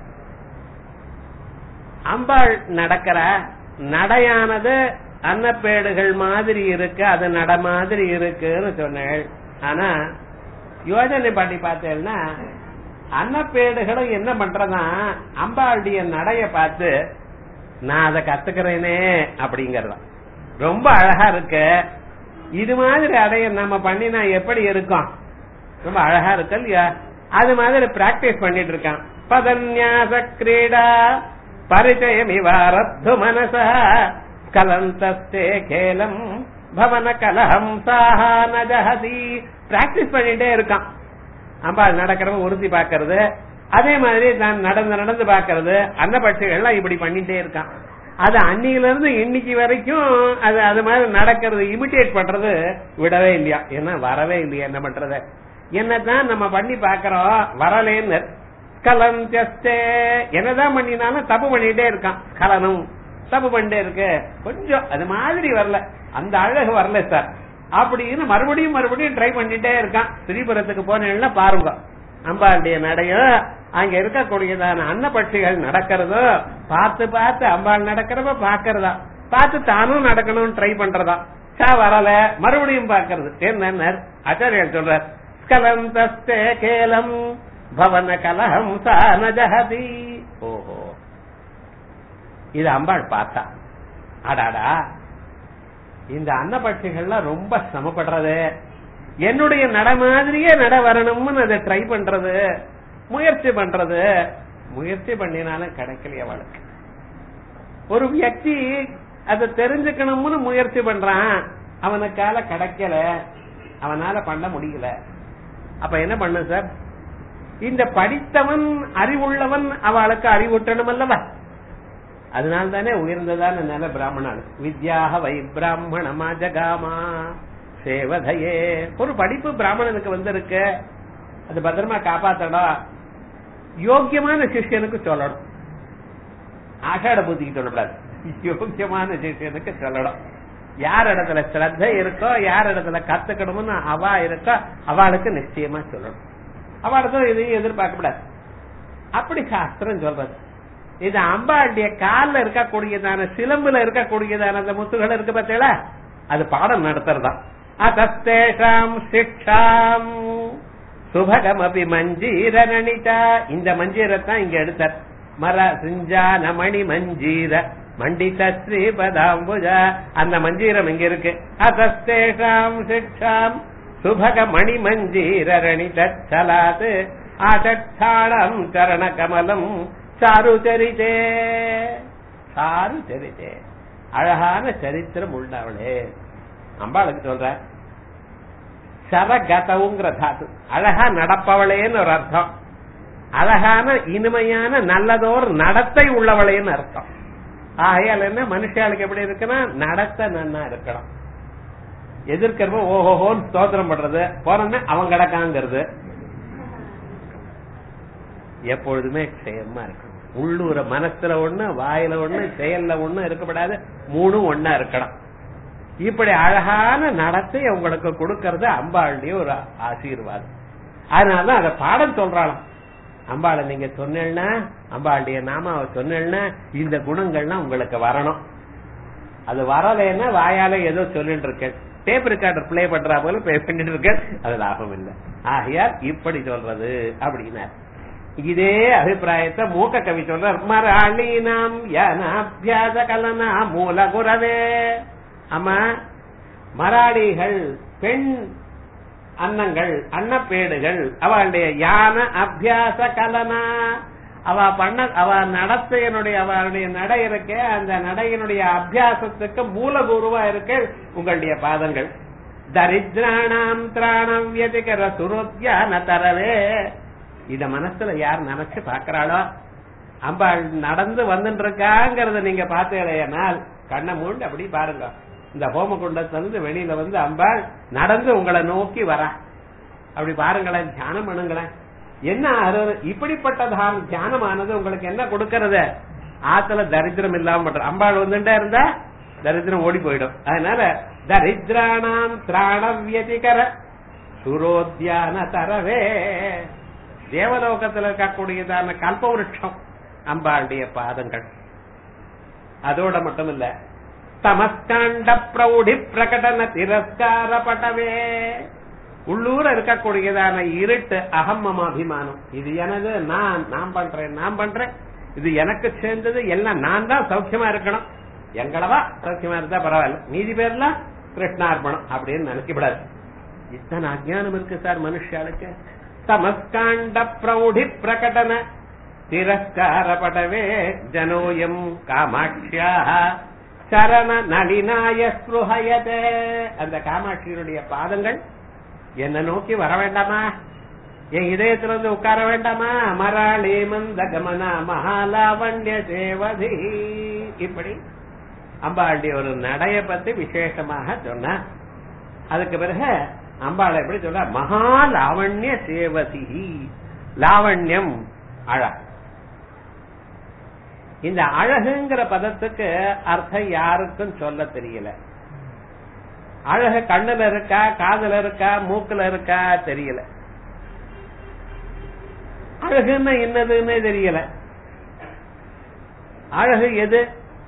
அம்பாள் நடக்கிற நடையானது அன்னப்பேடுகள் மாதிரி இருக்கு அது நட மாதிரி இருக்குன்னு சொன்னேள் ஆனா யோஜனை பண்ணி பார்த்தேன்னா அன்னப்பேடுகளும் என்ன பண்றதா அம்பாளுடைய நடைய பார்த்து நான் அதை கத்துக்கிறேனே அப்படிங்கறதா ரொம்ப அழகா இருக்கு இது மாதிரி அடைய நம்ம பண்ணினா எப்படி இருக்கும் ரொம்ப அழகா இருக்கு இல்லையா அது மாதிரி பிராக்டிஸ் பண்ணிட்டு இருக்கான் பதன்யாச கிரீடா பரிச்சயம் இவாரத்து மனச கலந்தஸ்தே கேலம் பவன கலஹம் சாஹா நஜஹதி பிராக்டிஸ் பண்ணிட்டே இருக்கான் அம்பாள் நடக்கிறவன் உறுதி பாக்குறது அதே மாதிரி நான் நடந்து நடந்து பாக்குறது அன்னபட்சிகள்லாம் இப்படி பண்ணிட்டே இருக்கான் அது அன்னில இருந்து இன்னைக்கு வரைக்கும் அது அது மாதிரி நடக்கிறது இமிட்டேட் பண்றது விடவே இல்லையா ஏன்னா வரவே இல்லையா என்ன பண்றது என்னதான் நம்ம பண்ணி பாக்குறோம் வரலேன்னு கலந்தஸ்தே என்னதான் பண்ணினாலும் தப்பு பண்ணிட்டே இருக்கான் கலனும் தப்பு பண்ணிட்டே இருக்கு கொஞ்சம் அது மாதிரி வரல அந்த அழகு வரல சார் அப்படின்னு மறுபடியும் மறுபடியும் ட்ரை பண்ணிட்டே இருக்கான் திரிபுரத்துக்கு போனேன்னா பாருங்க அம்பாளுடைய நடையும் அங்க இருக்கக்கூடியதான அன்னப்பட்சிகள் நடக்கிறதோ பார்த்து பார்த்து அம்பாள் நடக்கிறப்ப பாக்குறதா பார்த்து தானும் நடக்கணும்னு ட்ரை பண்றதா சா வரல மறுபடியும் பாக்குறது என்ன ஆச்சாரியர் சொல்றார் ஸ்கலந்தஸ்தே கேலம் பவன கலஹம் சா நஜஹதி ஓஹோ இது அம்பாள் பார்த்தா அடாடா இந்த அன்னப்பட்சிகள்லாம் ரொம்ப சிரமப்படுறது என்னுடைய நட மாதிரியே நட வரணும்னு அதை ட்ரை பண்றது முயற்சி பண்றது முயற்சி பண்ணினாலும் கிடைக்கலையே அவளுக்கு ஒரு வியக்தி அதை தெரிஞ்சுக்கணும்னு முயற்சி பண்றான் அவனுக்கால கிடைக்கல அவனால பண்ண முடியல அப்ப என்ன பண்ண சார் இந்த படித்தவன் அறிவுள்ளவன் அவளுக்கு அறிவூட்டணும் அல்லவா அதனால தானே உயர்ந்ததான நில பிராமணன் வித்யாக வை பிராமணமா ஜகாமா சேவதையே ஒரு படிப்பு பிராமணனுக்கு வந்திருக்கு அது பத்திரமா காப்பாத்தணும் யோக்கியமான சிஷ்யனுக்கு சொல்லணும் ஆஷாட புத்திக்கு சொல்லக்கூடாது யோக்கியமான சிஷ்யனுக்கு சொல்லணும் யார் இடத்துல ஸ்ரத்த இருக்கோ யார் இடத்துல கத்துக்கணும்னு அவா இருக்கோ அவளுக்கு நிச்சயமா சொல்லணும் அவளுக்கு இதையும் எதிர்பார்க்கப்படாது அப்படி சாஸ்திரம் சொல்றது இது அம்பாளுடைய காலில் இருக்கக்கூடியதான சிலம்புல இருக்கக்கூடியதான அந்த முத்துகள் இருக்கு பார்த்தீங்களா அது பாடம் நடத்துறதா அதஸ்தேஷாம் சிக்ஷாம் சுபகமபி மஞ்சீர நணிதா இந்த மஞ்சீரத்தான் இங்க எடுத்தார் மர சிஞ்சான மணி மஞ்சீர மண்டித ஸ்ரீபதாம்புஜ அந்த மஞ்சீரம் இங்க இருக்கு அதஸ்தேஷாம் சிக்ஷாம் சுபக மணி மஞ்சீர ரணித சலாத் ஆஷாடம் சரண கமலம் சாரு சரிதே சாரு சரிதே அழகான சரித்திரம் உள்ளவளே அம்பாளுக்கு சொல்ற சரகதவுங்கிற தாத்து அழகா நடப்பவளேன்னு ஒரு அர்த்தம் அழகான இனிமையான நல்லதோர் நடத்தை உள்ளவளேன்னு அர்த்தம் ஆகையால் என்ன மனுஷாளுக்கு எப்படி இருக்குன்னா நடத்த நன்னா இருக்கணும் எதிர்க்கிறப்ப ஓஹோஹோன்னு ஸ்தோத்திரம் பண்றது போனோம்னா அவன் கிடக்காங்கிறது எப்பொழுதுமே க்ஷயமா இருக்கணும் உள்ளூர மனசுல ஒண்ணு வாயில ஒண்ணு செயல்ல ஒண்ணு இருக்கப்படாது மூணும் ஒன்னா இருக்கணும் இப்படி அழகான நடத்தை உங்களுக்கு கொடுக்கறது அம்பாளுடைய ஒரு ஆசீர்வாதம் அதனாலதான் அதை பாடம் சொல்றாளாம் அம்பாளை நீங்க சொன்னேன்னா அம்பாளுடைய நாமாவை சொன்னேன்னா இந்த குணங்கள்லாம் உங்களுக்கு வரணும் அது வரலைன்னா வாயால ஏதோ சொல்லிட்டு இருக்கேன் டேப் ரெக்கார்டர் பிளே பண்றா போல பிளே பண்ணிட்டு இருக்கேன் அது லாபம் இல்லை ஆகையால் இப்படி சொல்றது அப்படின்னா இதே அபிப்பிராயத்தை மூக்க கவி சொல்றார் மராளீனாம் யனாபியாச கலனா மூல குரவே அம்மா மராளிகள் பெண் அன்னங்கள் அன்னப்பேடுகள் அவளுடைய யான அபியாச கலனா அவ பண்ண அவ நடத்தையனுடைய அவளுடைய நடை இருக்க அந்த நடையினுடைய அபியாசத்துக்கு மூலபூர்வா இருக்க உங்களுடைய பாதங்கள் தரித்ராணாம் திராணம் வியதிகர சுரோத்தியான தரவே இத மனசுல யார் நினைச்சு பாக்குறாளோ அம்பாள் நடந்து வந்துட்டு இருக்காங்கிறத நீங்க பார்த்தீங்கன்னா கண்ணை மூண்டு அப்படி பாருங்க இந்த ஹோம குண்டத்திலிருந்து வெளியில வந்து அம்பாள் நடந்து உங்களை நோக்கி வரா அப்படி பாருங்களேன் தியானம் பண்ணுங்களேன் என்ன அரு- இப்படிப்பட்டதான் தியானமானது உங்களுக்கு என்ன கொடுக்கறது ஆத்துல தரித்திரம் இல்லாம பண்ற அம்பாள் வந்துட்டே இருந்தா தரித்திரம் ஓடி போயிடும் அதனால தரித்திராணாம் திராண வியதிகர சுரோத்தியான தரவே தேவலோகத்தில் இருக்கக்கூடியதான கல்பவருஷம் அம்பாளுடைய பாதங்கள் அதோட மட்டும் இல்ல தமஸ்காண்ட பிரௌடி பிரகடன திரஸ்கார பட்டவே உள்ளூர இருக்கக்கூடியதான இருட்டு அகம்மம் அபிமானம் இது எனது நான் நான் பண்றேன் நான் பண்றேன் இது எனக்கு சேர்ந்தது எல்லாம் நான் தான் சௌக்கியமா இருக்கணும் எங்களவா சௌக்கியமா இருந்தா பரவாயில்ல மீதி பேர்லாம் கிருஷ்ணார்ப்பணம் அப்படின்னு நினைக்கப்படாது இத்தனை அஜ்ஞானம் இருக்கு சார் மனுஷாளுக்கு தமஸ்காண்ட பிரௌடி பிரகடன திரஸ்காரப்படவே ஜனோயம் காமாட்சியா சரண நளினாய ஸ்ருஹயதே அந்த காமாட்சியினுடைய பாதங்கள் என்ன நோக்கி வர வேண்டாமா என் இதயத்துல இருந்து உட்கார வேண்டாமா மராளி மந்த கமனா மகாலாவண்ய சேவதி இப்படி அம்பாளுடைய ஒரு நடைய பத்தி விசேஷமாக சொன்ன அதுக்கு பிறகு அம்பாளை எப்படி சொல்ற மகாலாவண்ய சேவதி லாவண்யம் அழகு இந்த அழகுங்கிற பதத்துக்கு அர்த்தம் யாருக்கும் சொல்ல தெரியல அழகு கண்ணுல இருக்கா காதுல இருக்கா மூக்குல இருக்கா தெரியல அழகுன்னா என்னதுன்னே தெரியல அழகு எது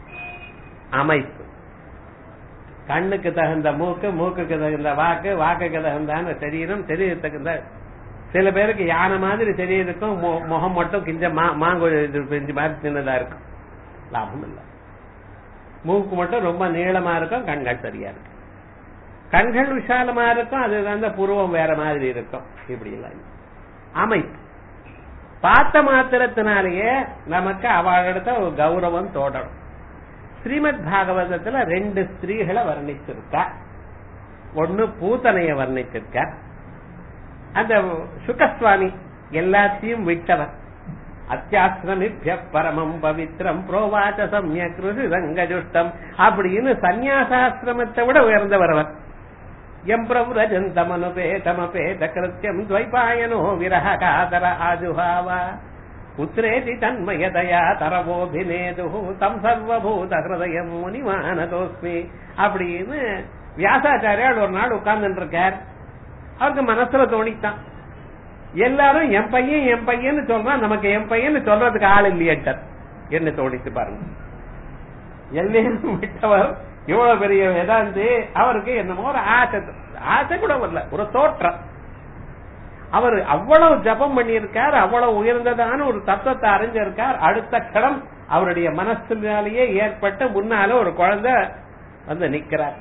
அமைப்பு கண்ணுக்கு தகுந்த மூக்கு மூக்குக்கு தகுந்த வாக்கு வாக்குக்கு தகுந்தான சரீரம் சரீரத்துக்கு தகுந்த சில பேருக்கு யானை மாதிரி சரீரத்துக்கும் மு- முகம் மட்டும் கிஞ்ச மாங்கோ பெஞ்சு மாதிரி சின்னதா இருக்கும் லாபம் இல்ல மூக்கு மட்டும் ரொம்ப நீளமா இருக்கும் கண்கள் சரியா இருக்கும் கண்கள் விசாலமா இருக்கும் அது அந்த புருவம் வேற மாதிரி இருக்கும் இப்படி எல்லாம் அமைப்பு பார்த்த மாத்திரத்தினாலேயே நமக்கு அவளிடத்த ஒரு கௌரவம் தோடணும் ஸ்ரீமத் பாகவதத்துல ரெண்டு ஸ்திரீகளை வர்ணிச்சிருக்கா ஒன்னு பூத்தனைய வர்ணிச்சிருக்க அந்த சுகஸ்வாமி எல்லாத்தையும் விட்டவர் அத்தியாசிரமிபிய பரமம் பவித்ரம் புரோவாச்ச சம்ய கிருஷி ரங்கஜுஷ்டம் அப்படின்னு சந்நியாசாசிரமத்தை விட உயர்ந்தவர் அவர் எம் பிரபுரஜந்தமனுபேதமபேத கிருத்தியம் துவைபாயனோ விரக காதர ஆஜுஹாவ புத்திரேதி தன்மயதயா தரவோபிநேது தம் சர்வபூத ஹிருதயம் முனிமானதோஸ்மி அப்படின்னு வியாசாச்சாரியால் ஒரு நாள் உட்கார்ந்துட்டு இருக்கார் அவருக்கு மனசுல தோணித்தான் எல்லாரும் என் பையன் என் பையன்னு சொல்றான் நமக்கு என் பையன் சொல்றதுக்கு ஆள் இல்லையட்டார் என்ன தோணித்து பாருங்க எல்லையும் விட்டவர் இவ்வளவு பெரிய வேதாந்தி அவருக்கு என்னமோ ஒரு ஆசை ஆசை கூட வரல ஒரு தோற்றம் அவர் அவ்வளவு ஜபம் பண்ணியிருக்கார் அவ்வளவு உயர்ந்ததான ஒரு தத்துவத்தை அறிஞ்சிருக்கார் அடுத்த கடம் அவருடைய மனசினாலேயே ஏற்பட்டு முன்னால ஒரு குழந்தை வந்து நிக்கிறார்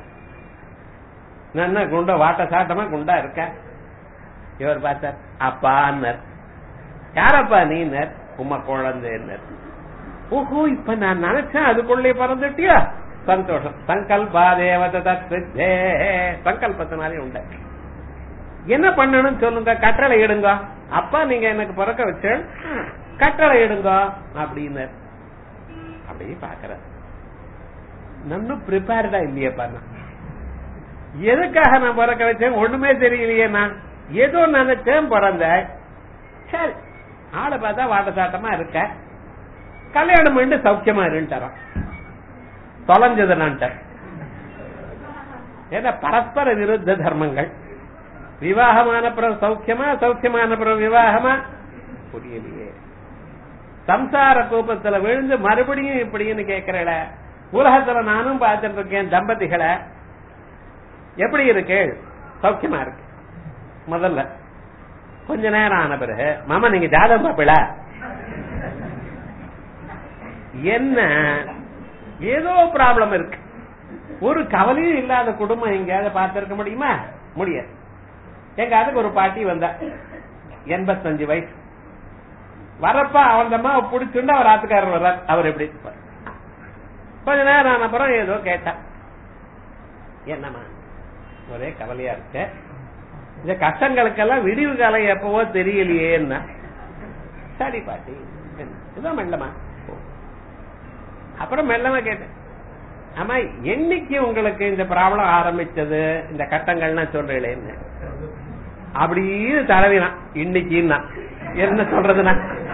நல்ல குண்டா வாட்ட சாட்டமா குண்டா இருக்க இவர் பார்த்தார் அப்பான்னர் யாரப்பா நீனர் உம்மா குழந்தைன்னர் ஓஹோ இப்ப நான் நினைச்சேன் அதுக்குள்ளே பறந்துட்டியா சந்தோஷம் சங்கல்பா தேவத தத்வித்தே சங்கல்பத்தினாலே உண்டு என்ன பண்ணணும்னு சொல்லுங்க கட்டளை இடுங்க அப்பா நீங்க எனக்கு பிறக்க வச்சு கட்டளை இடுங்க அப்படின்னு அப்படியே பாக்குற நன்னும் ப்ரிப்பேர்டா இல்லையப்பா நான் எதுக்காக நான் பிறக்க வச்சேன் ஒண்ணுமே தெரியலையே நான் ஏதோ நினைச்சேன் பிறந்தேன் சரி ஆளை பார்த்தா வாட்ட சாட்டமா இருக்க கல்யாணம் பண்ணி சௌக்கியமா இருந்துட்டாரான் தொலைஞ்சது நான் ஏன்னா பரஸ்பர விருத்த தர்மங்கள் விவாகமான பிறகு சௌக்கியமா சௌக்கியமான பிறகு விவாகமா புரியலையே சம்சார கோபத்துல விழுந்து மறுபடியும் இப்படின்னு கேட்கிறல உலகத்துல நானும் பார்த்துட்டு இருக்கேன் தம்பதிகளை எப்படி இருக்கு சௌக்கியமா இருக்கு முதல்ல கொஞ்ச நேரம் ஆன பிறகு மாமா நீங்க ஜாதகம் பாப்பில என்ன ஏதோ ப்ராப்ளம் இருக்கு ஒரு கவலையும் இல்லாத குடும்பம் எங்கேயாவது பார்த்திருக்க முடியுமா முடியாது எங்க அதுக்கு ஒரு பாட்டி வந்தா எண்பத்தஞ்சு வயசு வரப்ப அவன் அம்மா பிடிச்சுண்டு அவர் ஆத்துக்காரர் வர்றார் அவர் எப்படி இருப்பார் கொஞ்ச நேரம் ஆன அப்புறம் ஏதோ கேட்டா என்னம்மா ஒரே கவலையா இருக்க இந்த கஷ்டங்களுக்கெல்லாம் விடிவு காலம் எப்பவோ தெரியலையேன்னா சரி பாட்டி இதான் மெல்லமா அப்புறம் மெல்லமா கேட்டேன் ஆமா என்னைக்கு உங்களுக்கு இந்த ப்ராப்ளம் ஆரம்பிச்சது இந்த கட்டங்கள்லாம் சொல்றீங்களேன்னு அப்படின்னு தடவினான் இன்னைக்குன்னா என்ன சொல்றதுன்னா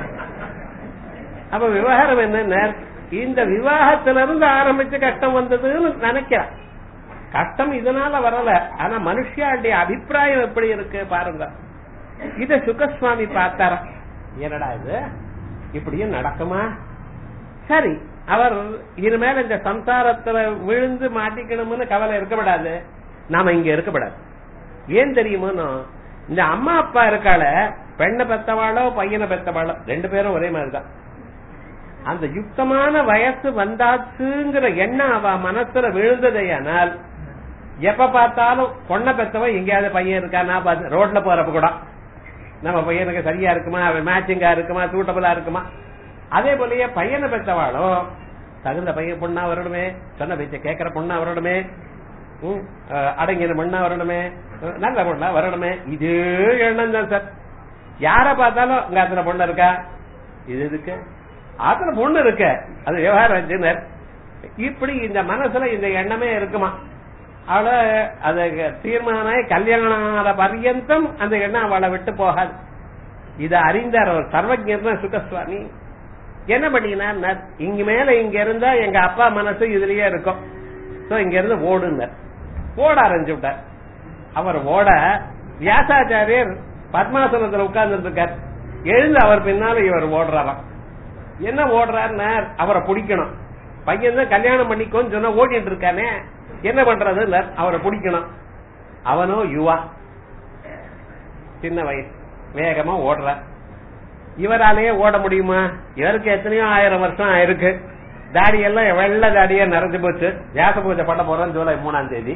அப்ப விவகாரம் என்ன இந்த விவாகத்திலிருந்து ஆரம்பிச்ச கஷ்டம் வந்ததுன்னு நினைக்கிறான் கஷ்டம் இதனால வரல ஆனா மனுஷியாளுடைய அபிப்பிராயம் எப்படி இருக்கு பாருங்க இத சுகஸ்வாமி பார்த்தாரா என்னடா இது இப்படியும் நடக்குமா சரி அவர் இனிமேல் இந்த சம்சாரத்துல விழுந்து மாட்டிக்கணும்னு கவலை இருக்கப்படாது நாம இங்க இருக்கப்படாது ஏன் தெரியுமோன்னு இந்த அம்மா அப்பா இருக்கால பெண்ணை பெத்தவாளோ பையனை பெத்தவாளோ ரெண்டு பேரும் ஒரே மாதிரிதான் அந்த யுக்தமான வயசு வந்தாச்சுங்கிற எண்ணம் அவ மனசுல விழுந்ததையானால் எப்ப பார்த்தாலும் பொண்ணை பெத்தவன் எங்கேயாவது பையன் இருக்கா நான் பார்த்து ரோட்ல போறப்ப கூட நம்ம பையனுக்கு சரியா இருக்குமா மேட்சிங்கா இருக்குமா சூட்டபிளா இருக்குமா அதே போலயே பையனை பெற்றவாளும் தகுந்த பையன் பொண்ணா வரணுமே சொன்ன பேச்ச கேட்கிற பொண்ணா வரணுமே அடங்கின பொண்ணா வரணுமே நல்ல பொண்ணா வரணுமே இதே எண்ணம் தான் சார் யார பார்த்தாலும் இங்க அத்தனை பொண்ணு இருக்கா இது இருக்கு அத்தனை பொண்ணு இருக்கு அது விவகாரம் இப்படி இந்த மனசுல இந்த எண்ணமே இருக்குமா அவளை அது தீர்மானம் கல்யாண பர்யந்தம் அந்த எண்ணம் அவளை விட்டு போகாது இத அறிந்தார் அவர் சர்வஜர் சுகஸ்வாமி என்ன பண்ணினார் இங்க மேல இங்க இருந்தா எங்க அப்பா மனசு இதுலயே இருக்கும் சோ இங்க இருந்து ஓடுனார் ஓட ஆரம்பிச்சு விட்டார் அவர் ஓட வியாசாச்சாரியர் பத்மாசனத்துல உட்கார்ந்து இருக்கார் எழுந்து அவர் பின்னால இவர் ஓடுறாராம் என்ன ஓடுறாருன்னா அவரை பிடிக்கணும் பையன் தான் கல்யாணம் பண்ணிக்கோன்னு சொன்னா ஓடிட்டு இருக்கானே என்ன பண்றது அவரை பிடிக்கணும் அவனோ யுவா சின்ன வயசு வேகமா ஓடுற இவராலேயே ஓட முடியுமா இவருக்கு எத்தனையோ ஆயிரம் வருஷம் ஆயிருக்கு தாடி எல்லாம் வெள்ள தாடியா நிறைஞ்சு போச்சு வியாச பூஜை பண்ண போறோம் ஜூலை மூணாம் தேதி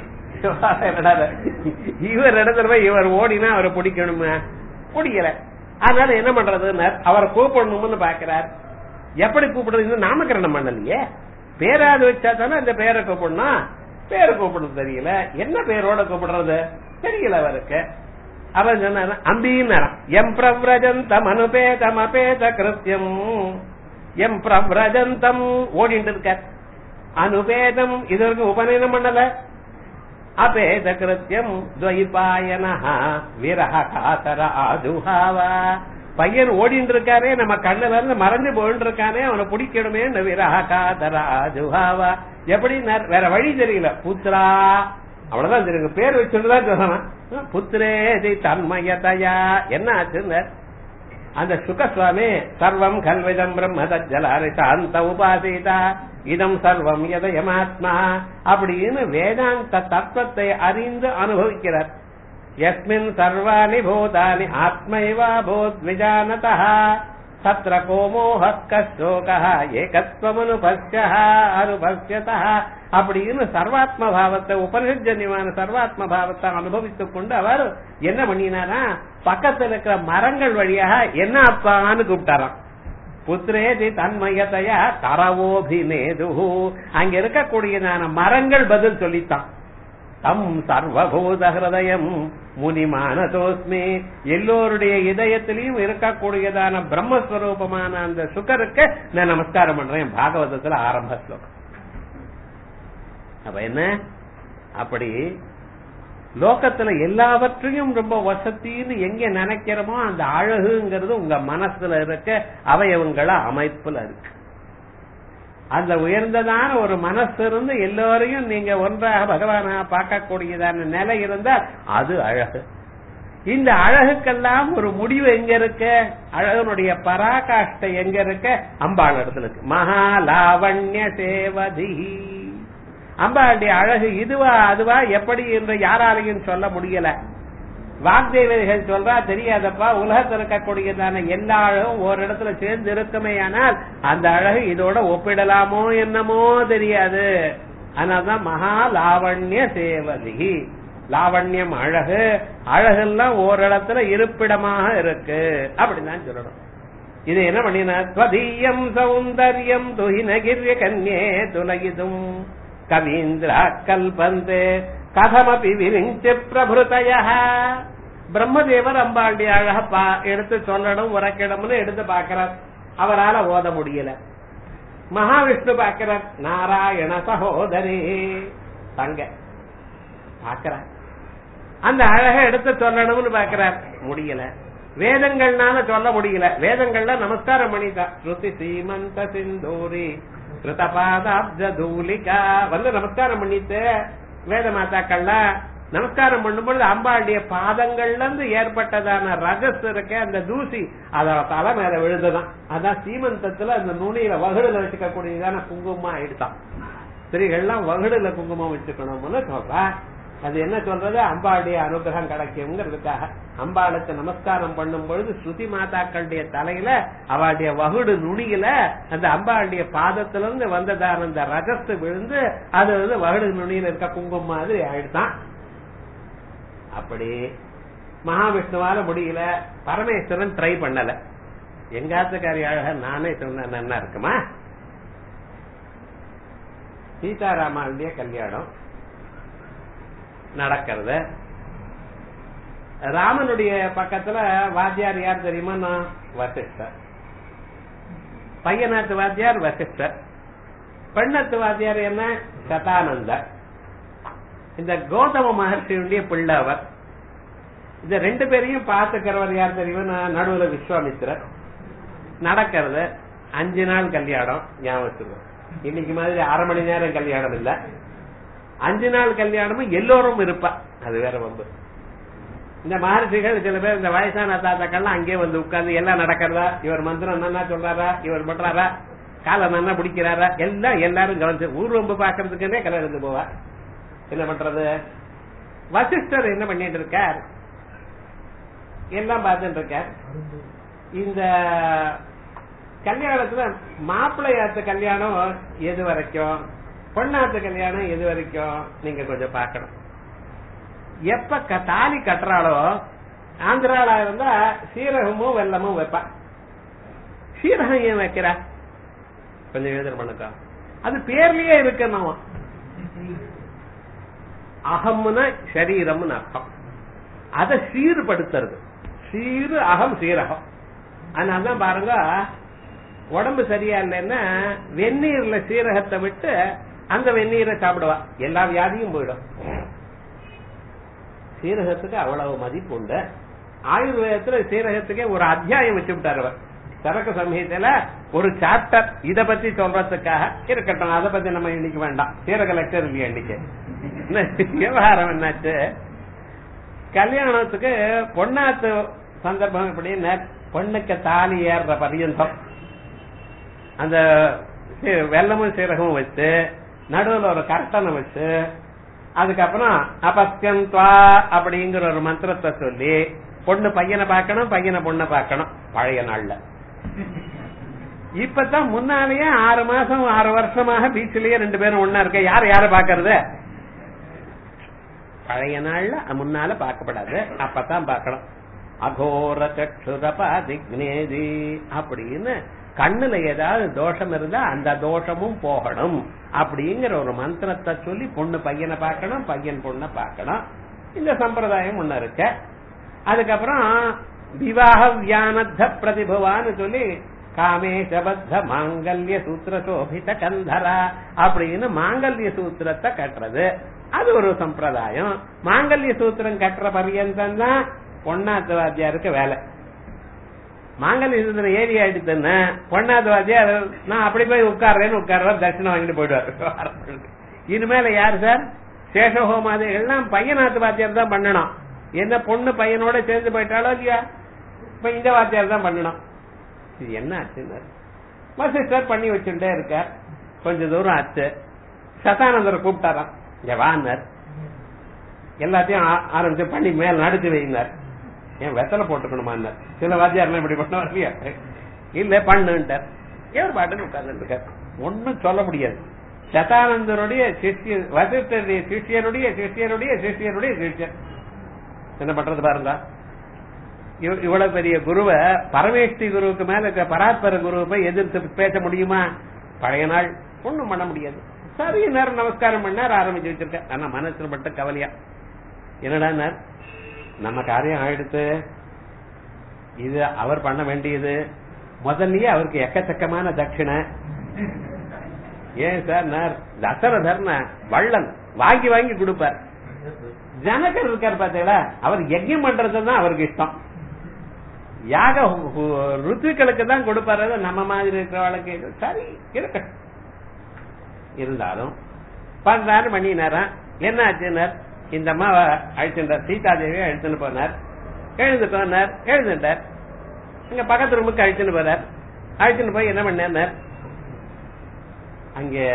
இவர் இடத்துல போய் இவர் ஓடினா அவரை பிடிக்கணுமா பிடிக்கல அதனால என்ன பண்றதுன்னு அவரை கூப்பிடணும்னு பாக்குறார் எப்படி கூப்பிடுறது நாமகரணம் பண்ணலையே பேராது வச்சா தானே இந்த பேரை கூப்பிடணும் பேரை கூப்பிடுறது தெரியல என்ன பேரோட கூப்பிடுறது தெரியல அவருக்கு அவன் சொன்ன அம்பின்னு எம் பிரவ்ரஜந்தம் அனுபேதம் அபேத கிருத்தியம் எம் பிரவ்ரஜந்தம் ஓடிட்டு இருக்க அனுபேதம் இது வரைக்கும் உபநயனம் பண்ணல அபேத கிருத்தியம் துவைபாயன விரக காசர ஆதுஹாவா பையன் ஓடிட்டு இருக்காரே நம்ம கண்ணுல இருந்து மறைஞ்சு போயிட்டு இருக்கானே அவனை பிடிக்கணுமே விரக காதர ஆதுஹாவா எப்படி வேற வழி தெரியல புத்ரா அவ்வளவுதான் தெரியும் பேர் வச்சுட்டு தான் சொல்லணும் புத்திரேதி தன்மயதயா என்ன ஆச்சுன்னு அந்த சுகசுவாமி சர்வம் கல்விதம் பிரம்ம தஜலாரி சாந்த உபாசிதா இதம் சர்வம் எதயமாத்மா அப்படின்னு வேதாந்த தத்துவத்தை அறிந்து அனுபவிக்கிறார் எஸ்மின் சர்வாணி பூதானி ஆத்மைவா பூத் விஜானதா தத்ர கோமோஹ கஷோக ஏகத்வமனுபஸ்ய அனுபஸ்யதா அப்படின்னு சர்வாத்ம பாவத்தை உபனிஷன்யமான சர்வாத்ம பாவத்தை அனுபவித்துக் கொண்டு அவர் என்ன பண்ணினாரா பக்கத்துல இருக்கிற மரங்கள் வழியாக என்ன அப்பான்னு கூப்பிட்டாராம் புத்திரேதி தன்மயத்தையா கரவோபிநேது அங்க இருக்கக்கூடியதான மரங்கள் பதில் சொல்லித்தான் தம் சர்வபூத ஹிருதயம் முனிமானதோஸ்மி எல்லோருடைய இதயத்திலையும் இருக்கக்கூடியதான பிரம்மஸ்வரூபமான அந்த சுகருக்கு நான் நமஸ்காரம் பண்றேன் பாகவதத்துல ஆரம்ப ஸ்லோகம் அப்ப என்ன அப்படி லோகத்துல எல்லாவற்றையும் ரொம்ப வசத்தின்னு எங்க நினைக்கிறோமோ அந்த அழகுங்கிறது உங்க மனசுல இருக்க அவயவங்கள அமைப்புல இருக்கு அந்த உயர்ந்ததான ஒரு மனசு இருந்து எல்லோரையும் நீங்க ஒன்றாக பகவானா பார்க்கக்கூடியதான நிலை இருந்தால் அது அழகு இந்த அழகுக்கெல்லாம் ஒரு முடிவு எங்க இருக்கு அழகனுடைய பராகாஷ்டை எங்க இருக்கு அம்பாள் இடத்துல இருக்கு மகாலாவண்ய சேவதி அம்பாளுடைய அழகு இதுவா அதுவா எப்படி என்று யாராலையும் சொல்ல முடியல வாக்தேவதைகள் சொல்றா தெரியாதப்பா உலகத்தில் இருக்கக்கூடியதான எல்லா அழகும் ஒரு இடத்துல சேர்ந்து இருக்குமே ஆனால் அந்த அழகு இதோட ஒப்பிடலாமோ என்னமோ தெரியாது அதனால்தான் மகா லாவண்ய சேவதி லாவண்யம் அழகு அழகெல்லாம் ஓரிடத்துல இருப்பிடமாக இருக்கு அப்படிதான் சொல்லணும் இது என்ன பண்ணினா ஸ்வதீயம் சௌந்தர்யம் துஹினகிரிய கன்யே துலகிதும் கவீந்திரா கல்பந்தே கதமபி விரிஞ்சு பிரபுதய பிரம்மதேவர் அம்பாளுடைய அழக பா எடுத்து சொல்லணும் உரைக்கிடம்னு எடுத்து பாக்கிறார் அவரால ஓத முடியல மகாவிஷ்ணு பாக்கிறார் நாராயண சகோதரி தங்க பாக்கிறார் அந்த அழக எடுத்து சொல்லணும்னு பாக்கிறார் முடியல வேதங்கள்னால சொல்ல முடியல வேதங்கள்ல நமஸ்காரம் பண்ணிட்டா ஸ்ருதி சீமந்த சிந்தூரி கிருதபாதாப்ஜ தூலிகா வந்து நமஸ்காரம் பண்ணிட்டு வேத மாதாக்கள்ல நமஸ்காரம் பண்ணும்பொழுது அம்பாளுடைய பாதங்கள்ல இருந்து ஏற்பட்டதான ரகஸ் இருக்க அந்த தூசி அத தலை மேல விழுதுதான் அதான் சீமந்தத்துல அந்த நுனியில வகுடுல வச்சுக்க கூடியதான குங்குமமா ஆயிடுதான் ஸ்திரீகள்லாம் வகுடுல குங்குமம் வச்சுக்கணும்னு சொல்றா அது என்ன சொல்றது அம்பாளுடைய அனுகிரகம் கிடைக்குங்கிறதுக்காக அம்பாளுக்கு நமஸ்காரம் பண்ணும் பொழுது ஸ்ருதி மாதாக்களுடைய தலையில அவளுடைய வகுடு நுனியில அந்த அம்பாளுடைய பாதத்துல இருந்து வந்ததான அந்த ரகத்து விழுந்து அது வந்து வகுடு நுனியில இருக்க குங்குமம் மாதிரி ஆயிடுதான் அப்படி மகாவிஷ்ணுவால முடியல பரமேஸ்வரன் ட்ரை பண்ணல எங்காத்துக்காரி அழக நானே சொன்ன என்ன இருக்குமா சீதாராமாவுடைய கல்யாணம் நடக்கிறது ராமனுடைய பக்கத்துல வாத்தியார் யார் தெரியுமா நான் வசிஷ்டர் பையனாத்து வாத்தியார் வசிஷ்டர் பெண்ணத்து வாத்தியார் என்ன சதானந்தர் இந்த கௌதம மகர்ஷியுடைய பிள்ளை அவர் இந்த ரெண்டு பேரையும் பார்த்துக்கிறவர் யார் தெரியுமா நடுவுல விஸ்வாமித்திரர் நடக்கிறது அஞ்சு நாள் கல்யாணம் ஞாபகம் இன்னைக்கு மாதிரி அரை மணி நேரம் கல்யாணம் இல்ல அஞ்சு நாள் கல்யாணமும் எல்லோரும் இருப்பா அது வேற வம்பு இந்த மகர்ஷிகள் சில பேர் இந்த வயசான தாத்தாக்கள்லாம் அங்கே வந்து உட்கார்ந்து எல்லாம் நடக்கிறதா இவர் மந்திரம் நன்னா சொல்றாரா இவர் பண்றாரா காலை நன்னா பிடிக்கிறாரா எல்லாம் எல்லாரும் கவனிச்சு ஊர் வம்பு பாக்குறதுக்குன்னே கல்யாணத்து போவா என்ன பண்றது வசிஷ்டர் என்ன பண்ணிட்டு இருக்கார் எல்லாம் பார்த்துட்டு இருக்கார் இந்த கல்யாணத்துல மாப்பிள்ளையாத்து கல்யாணம் எது வரைக்கும் பொண்ணாத்து கல்யாணம் எது வரைக்கும் நீங்க கொஞ்சம் பார்க்கணும் எப்ப க- தாலி கட்டுறாளோ ஆந்திராளா இருந்தா சீரகமும் வெல்லமும் வைப்பா சீரகம் ஏன் வைக்கிறா கொஞ்சம் யோசனை பண்ணுக்கா அது பேர்லயே இருக்கு நாம அகம்னா சரீரம்னு அர்த்தம் அதை சீர்படுத்துறது சீரு அகம் சீரகம் அதனாலதான் பாருங்க உடம்பு சரியா இல்லைன்னா வெந்நீர்ல சீரகத்தை விட்டு அந்த வெந்நீரை சாப்பிடுவா எல்லா வியாதியும் போயிடும் சீரகத்துக்கு அவ்வளவு மதிப்பு உண்டு ஆயுர்வேதத்துல சீரகத்துக்கே ஒரு அத்தியாயம் வச்சு விட்டார் அவர் சரக்கு சமயத்துல ஒரு சாப்டர் இத பத்தி சொல்றதுக்காக இருக்கட்டும் அதை பத்தி நம்ம இன்னைக்கு வேண்டாம் சீரக லெக்சர் இல்லையா இன்னைக்கு என்ன விவகாரம் என்னாச்சு கல்யாணத்துக்கு பொண்ணாத்து சந்தர்ப்பம் எப்படின்னு பொண்ணுக்கு தாலி ஏறுற பரியந்தம் அந்த சி- வெல்லமும் சீரகமும் வச்சு நடுவுல ஒரு கர்த்தனை வச்சு அதுக்கப்புறம் அபஸ்கந்த்வா அப்படிங்கிற ஒரு மந்திரத்தை சொல்லி பொண்ணு பையனை பார்க்கணும் பையனை பொண்ணை பார்க்கணும் பழைய நாள்ல இப்பதான் முன்னாலேயே ஆறு மாசம் ஆறு வருஷமாக பீச்சிலேயே ரெண்டு பேரும் ஒன்னா இருக்க யார் யார பாக்குறது பழைய நாள்ல முன்னால பார்க்கப்படாது அப்பதான் பார்க்கணும் அகோர சற்றுரபாதிக்னேதி அப்படின்னு கண்ணுல ஏதாவது தோஷம் இருந்தா அந்த தோஷமும் போகணும் அப்படிங்கிற ஒரு மந்திரத்தை சொல்லி பொண்ணு பையனை பார்க்கணும் பையன் பொண்ணை பார்க்கணும் இந்த சம்பிரதாயம் ஒண்ணு இருக்கு அதுக்கப்புறம் விவாக வியானத்த பிரதிபவான்னு சொல்லி காமேசபத்த மாங்கல்ய சூத்திர சோபித கந்தரா அப்படின்னு மாங்கல்ய சூத்திரத்தை கட்டுறது அது ஒரு சம்பிரதாயம் மாங்கல்ய சூத்திரம் கட்டுற பர்யந்தம் தான் பொன்னாத்து வாத்தியாருக்கு வேலை மாங்கல்ய சூத்திரம் ஏறி ஆயிடுச்சுன்னா பொன்னாத்து வாத்தியார் நான் அப்படி போய் உட்கார்றேன்னு உட்கார்ற தரிசனம் வாங்கிட்டு போயிடுவாரு இனிமேல யாரு சார் சேஷஹோமாதிகள்லாம் பையனாத்து வாத்தியார் தான் பண்ணணும் என்ன பொண்ணு பையனோட சேர்ந்து போயிட்டாலோ இல்லையா இப்ப இந்த வாத்தியார் தான் பண்ணணும் இது என்ன ஆச்சுன்னு சிஸ்டர் பண்ணி வச்சுட்டே இருக்கார் கொஞ்ச தூரம் ஆச்சு சதானந்தரை கூப்பிட்டாராம் இங்க வான்னார் எல்லாத்தையும் ஆ- ஆரம்பிச்சு பண்ணி மேல நடுத்து வைந்தார் ஏன் வெத்தலை போட்டுக்கணுமான்னார் சில வாத்தியார் இப்படி பண்ணுவார் இல்லையா இல்ல பண்ணுன்ட்டார் ஏன் பாட்டுன்னு உட்கார்ந்து இருக்கார் ஒன்னும் சொல்ல முடியாது சதானந்தருடைய சிஷ்ய வசிஷ்டருடைய சிஷ்யருடைய சிஷ்யருடைய சிஷ்யருடைய சிஷ்யர் என்ன பண்றது பாருங்க இவ- இவ்வளவு பெரிய குருவை பரமேஷ்டி குருவுக்கு மேல இருக்க பராத்பர குருவை போய் எதிர்த்து பேச முடியுமா பழைய நாள் ஒண்ணும் பண்ண முடியாது சரி நேரம் நமஸ்காரம் பண்ணார் ஆரம்பிச்சு வச்சிருக்கேன் ஆனா மனசுல மட்டும் கவலையா என்னடா நம்ம காரியம் ஆயிடுத்து இது அவர் பண்ண வேண்டியது முதல்லயே அவருக்கு எக்கச்சக்கமான தட்சிணை ஏன் சார் நார் தசரதர்ன வள்ளல் வாங்கி வாங்கி கொடுப்பார் ஜனகர் இருக்கார் பாத்தீங்களா அவர் யஜ்யம் பண்றதுதான் அவருக்கு இஷ்டம் யாக ஹு- ஹு- ருத்விகளுக்கு தான் கொடுப்பாரு அது நம்ம மாதிரி இருக்கிறவளுக்கு இது சரி இருக்கட்டும் இருந்தாலும் பண்றாரு மணி நேரம் என்ன ஆச்சுன்னார் இந்த அம்மாவை அழிச்சுட்டார் சீதாதேவியை அழிச்சுன்னு போனார் எழுந்து போனார் எழுந்துட்டார் இங்க பக்கத்து ரூமுக்கு அழிச்சுன்னு போறார் அழிச்சுன்னு போய் என்ன பண்ணார் அங்க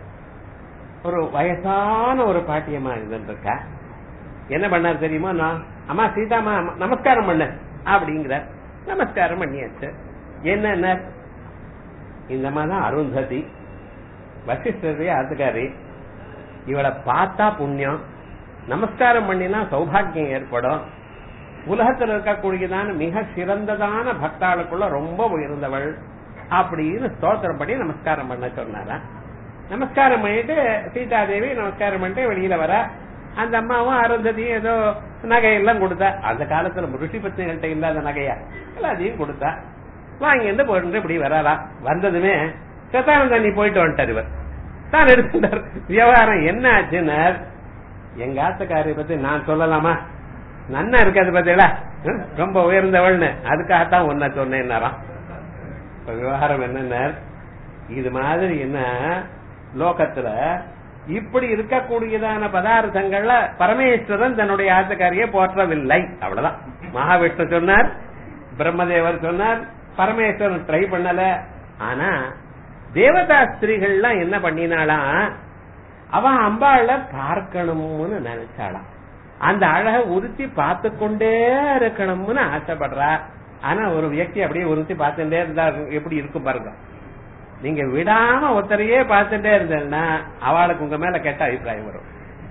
ஒரு வயசான ஒரு பாட்டியம்மா இருந்துருக்கா என்ன பண்ணார் தெரியுமா நான் அம்மா சீதாமா நமஸ்காரம் பண்ண அப்படிங்கிற நமஸ்காரம் பண்ணியாச்சு என்ன இந்த அம்மா தான் அருந்ததி வசிஷ்டருடைய ஆத்துக்காரி இவளை பார்த்தா புண்ணியம் நமஸ்காரம் பண்ணினா சௌபாகியம் ஏற்படும் உலகத்தில் இருக்கக்கூடியதான மிக சிறந்ததான பக்தாளுக்குள்ள ரொம்ப உயர்ந்தவள் அப்படின்னு ஸ்தோத்திரம் பண்ணி நமஸ்காரம் பண்ண சொன்னாரா நமஸ்காரம் பண்ணிட்டு சீதாதேவி நமஸ்காரம் பண்ணிட்டு வெளியில வர அந்த அம்மாவும் அருந்ததியும் ஏதோ நகையெல்லாம் கொடுத்தா அந்த காலத்துல ருஷி பத்திரிகிட்ட இல்லாத நகையா எல்லாத்தையும் கொடுத்தா வாங்கிட்டு போயிட்டு இப்படி வராரா வந்ததுமே சத்தானந்த நீ போயிட்டு வந்துட்டார் இவர் தான் எடுத்துட்டார் விவகாரம் என்ன ஆச்சுன்னு எங்க ஆத்தக்காரி பத்தி நான் சொல்லலாமா நன்னா இருக்காது பாத்தீங்களா ஹம், ரொம்ப உயர்ந்தவள்னு அதுக்காகத்தான் ஒன்ன சொன்னேன்னாராம் இப்ப விவகாரம் என்னன்னா இது மாதிரி என்ன லோகத்துல இப்படி இருக்கக்கூடியதான பதார்த்தங்கள்ல பரமேஸ்வரன் தன்னுடைய ஆத்தக்காரியை போற்றவில்லை அவ்வளவுதான் மகாவிஷ்ணு சொன்னார் பிரம்மதேவர் சொன்னார் பரமேஸ்வரன் ட்ரை பண்ணல ஆனா தேவதா ஸ்திரீகள்லாம் என்ன பண்ணினாலாம் அவன் அம்பாள பார்க்கணும்னு நினைச்சாளாம் அந்த அழக உறுத்தி பார்த்து கொண்டே இருக்கணும்னு ஆசைப்படுறா ஆனா ஒரு வியக்தி அப்படியே உறுத்தி பார்த்துட்டே இருந்தா எப்படி இருக்கும் பாருங்க நீங்க விடாம ஒருத்தரையே பார்த்துட்டே இருந்தேன்னா அவளுக்கு உங்க மேல கெட்ட அபிப்பிராயம் வரும்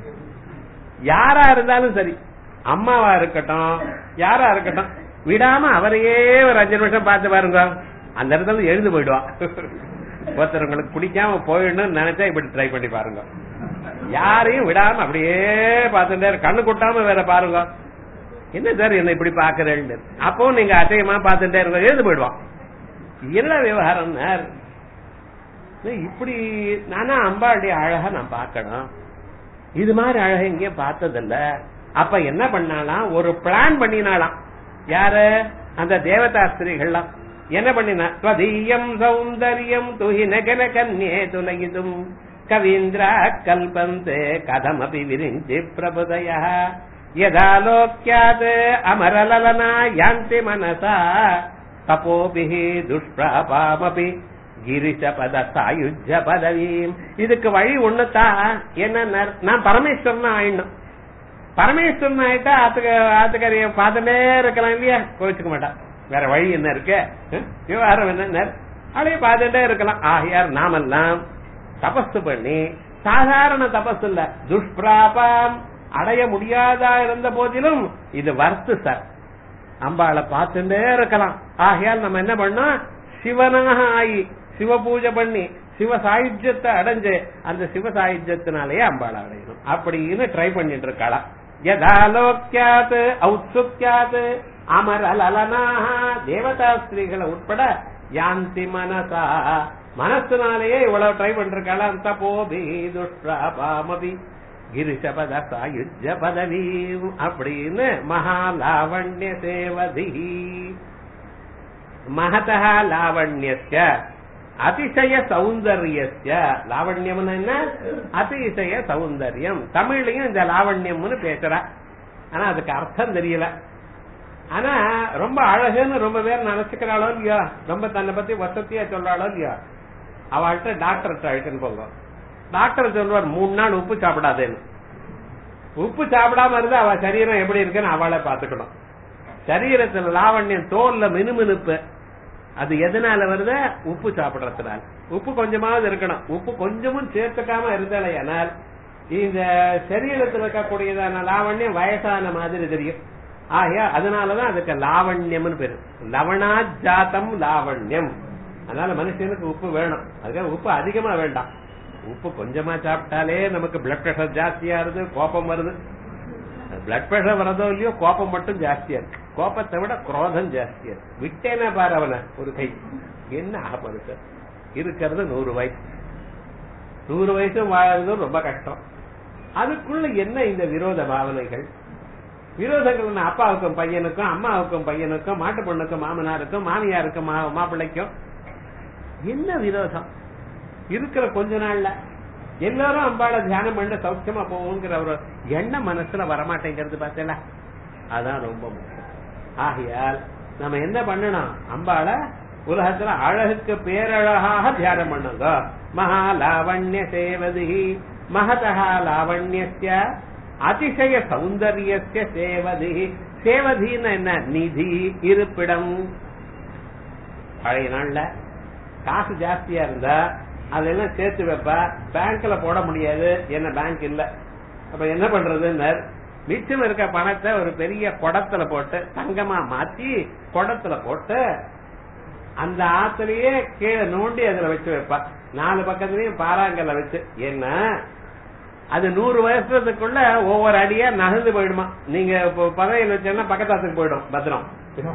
யாரா இருந்தாலும் சரி அம்மாவா இருக்கட்டும் யாரா இருக்கட்டும் விடாம அவரையே ஒரு அஞ்சு நிமிஷம் பார்த்து பாருங்க அந்த இடத்துல எழுந்து போயிடுவான் ஒருத்தர் உங்களுக்கு பிடிக்காம போயிடணும்னு நினைச்சா இப்படி ட்ரை பண்ணி பாருங்க யாரையும் விடாம அப்படியே பார்த்துட்டே இரு. கண்ணு கொட்டாம வேற பாருங்க என்ன சார் என்ன இப்படி பாக்குறேன்னு அப்போ நீங்க அசையமா பார்த்துட்டே இருக்க எழுந்து போயிடுவான் என்ன விவகாரம் இப்படி நானா அம்பாளுடைய அழகா நான் பார்க்கணும் இது மாதிரி அழகை எங்கேயும் பார்த்ததில்ல அப்ப என்ன பண்ணாலாம் ஒரு பிளான் பண்ணினாலாம் யாரு அந்த தேவதா ஸ்திரீகள்லாம் என்ன பண்ணினா ஸ்வதீயம் சௌந்தர்யம் துஹின கன கன்யே துலகிதும் கவீந்திரா கல்பந்தே கதமபி விரிஞ்சி பிரபுதய யதாலோக்கியாத் அமரலலனா யாந்தி மனசா தபோபிஹி துஷ்பிராபாமபி கிரிஷ பத சாயுஜ பதவியும் இதுக்கு வழி ஒண்ணுதான் என்ன நான் பரமேஸ்வரன் ஆயிடணும் பரமேஸ்வரன் ஆயிட்டா ஆத்துக்க ஆத்துக்காரிய பார்த்துட்டே இருக்கலாம் இல்லையா கோவிச்சுக்க மாட்டான் வேற வழி என்ன இருக்கு ஹம்? விவகாரம் என்ன அப்படியே பார்த்துட்டே இருக்கலாம் ஆகையார் நாமெல்லாம் தபஸ் பண்ணி சாதாரண தபஸ் இல்ல துஷ்பிராபம் அடைய முடியாதா இருந்த போதிலும் இது வர்த்து சார் அம்பாளை பார்த்துட்டே இருக்கலாம் ஆகையால் நம்ம என்ன பண்ணோம் சிவனாக ஆகி சிவ பூஜை பண்ணி சிவ சாயுஜ்யத்தை அடைஞ்சு அந்த சிவ சாயுஜ்யத்தினாலேயே அம்பாளை அடையணும் அப்படின்னு ட்ரை பண்ணிட்டு இருக்கலாம் யதாலோக்கியாத் ஔத்சுக்கியாத் அமரலலனாக தேவதா ஸ்திரீகளை உட்பட யாந்தி மனசா மனசுனாலேயே இவ்வளவு ட்ரை பண்ணிருக்கலாம் தபோபி துஷ்பிராபாமபி கிரிஷபத சாயுஜ பதவி அப்படின்னு மகாலாவண்ய சேவதி மகதா லாவண்யஸ்ய அதிசய சௌந்தர்யஸ்ய லாவண்யம்னு என்ன அதிசய சௌந்தர்யம் தமிழ்லயும் இந்த லாவண்யம்னு பேசுறா ஆனா அதுக்கு அர்த்தம் தெரியல ஆனா ரொம்ப அழகுன்னு ரொம்ப பேர் நினைச்சுக்கிறாளோ இல்லையா ரொம்ப தன்னை பத்தி வசதியா சொல்றாளோ இல்லையா அவள்கிட்ட டாக்டர் அழைச்சுன்னு போங்க டாக்டர் சொல்வார் மூணு நாள் உப்பு சாப்பிடாதேன்னு உப்பு சாப்பிடாம இருந்தா அவ சரீரம் எப்படி இருக்குன்னு அவளை பாத்துக்கணும் சரீரத்துல லாவண்யம் தோல்ல மினுமினுப்பு அது எதனால வருது உப்பு சாப்பிடுறதுனால உப்பு கொஞ்சமாவது இருக்கணும் உப்பு கொஞ்சமும் சேர்த்துக்காம இருந்தாலேயானால் இந்த சரீரத்தில் இருக்கக்கூடியதான லாவண்யம் வயசான மாதிரி தெரியும் ஆகையா அதனாலதான் அதுக்கு லாவண்யம்னு பேரு லவணா ஜாத்தம் லாவண்யம் அதனால மனுஷனுக்கு உப்பு வேணும் அதுக்காக உப்பு அதிகமா வேண்டாம் உப்பு கொஞ்சமா சாப்பிட்டாலே நமக்கு பிளட் பிரஷர் ஜாஸ்தியா வருது கோபம் வருது பிளட் பிரஷர் வரதோ இல்லையோ கோபம் மட்டும் ஜாஸ்தியா இருக்கு கோபத்தை விட குரோதம் ஜாஸ்தியா இருக்கு விட்டேனே பாரு அவனை ஒரு கை என்ன ஆக சார் இருக்கிறது நூறு வயசு நூறு வயசும் வாழறதும் ரொம்ப கஷ்டம் அதுக்குள்ள என்ன இந்த விரோத பாவனைகள் விரோதங்கள் அப்பாவுக்கும் பையனுக்கும் அம்மாவுக்கும் பையனுக்கும் மாட்டு பொண்ணுக்கும் மாமனாருக்கும் மாமியாருக்கும் மாப்பிள்ளைக்கும் என்ன விரோதம் இருக்கிற கொஞ்ச நாள்ல எல்லாரும் அம்பாள தியானம் பண்ண சௌக்கியமா போவோங்கிற ஒரு எண்ணம் மனசுல வரமாட்டேங்கிறது பார்த்தல அதான் ரொம்ப முக்கியம் ஆகையால் நம்ம என்ன பண்ணணும் அம்பாள உலகத்துல அழகுக்கு பேரழகாக தியானம் பண்ணுங்க மகாலாவண்ய சேவதி மகதா லாவண்யஸ்ய அதிசய சௌந்தரியஸ்ய சேவதி சேவதின்னு என்ன நிதி இருப்பிடம் பழைய நாள்ல காசு ஜாஸ்தியா இருந்தா அதெல்லாம் சேர்த்து வைப்பா பேங்க்ல போட முடியாது என்ன பேங்க் இல்ல அப்ப என்ன பண்றதுன்னு மிச்சம் இருக்க பணத்தை ஒரு பெரிய குடத்துல போட்டு தங்கமா மாத்தி குடத்துல போட்டு அந்த ஆத்துலயே கீழே நோண்டி அதுல வச்சு வைப்பா நாலு பக்கத்துலயும் பாறாங்கல்ல வச்சு என்ன அது நூறு வருஷத்துக்குள்ள ஒவ்வொரு அடியா நகர்ந்து போயிடுமா நீங்க பதவியில் வச்சோன்னா பக்கத்தாத்துக்கு போயிடும் பத்திரம்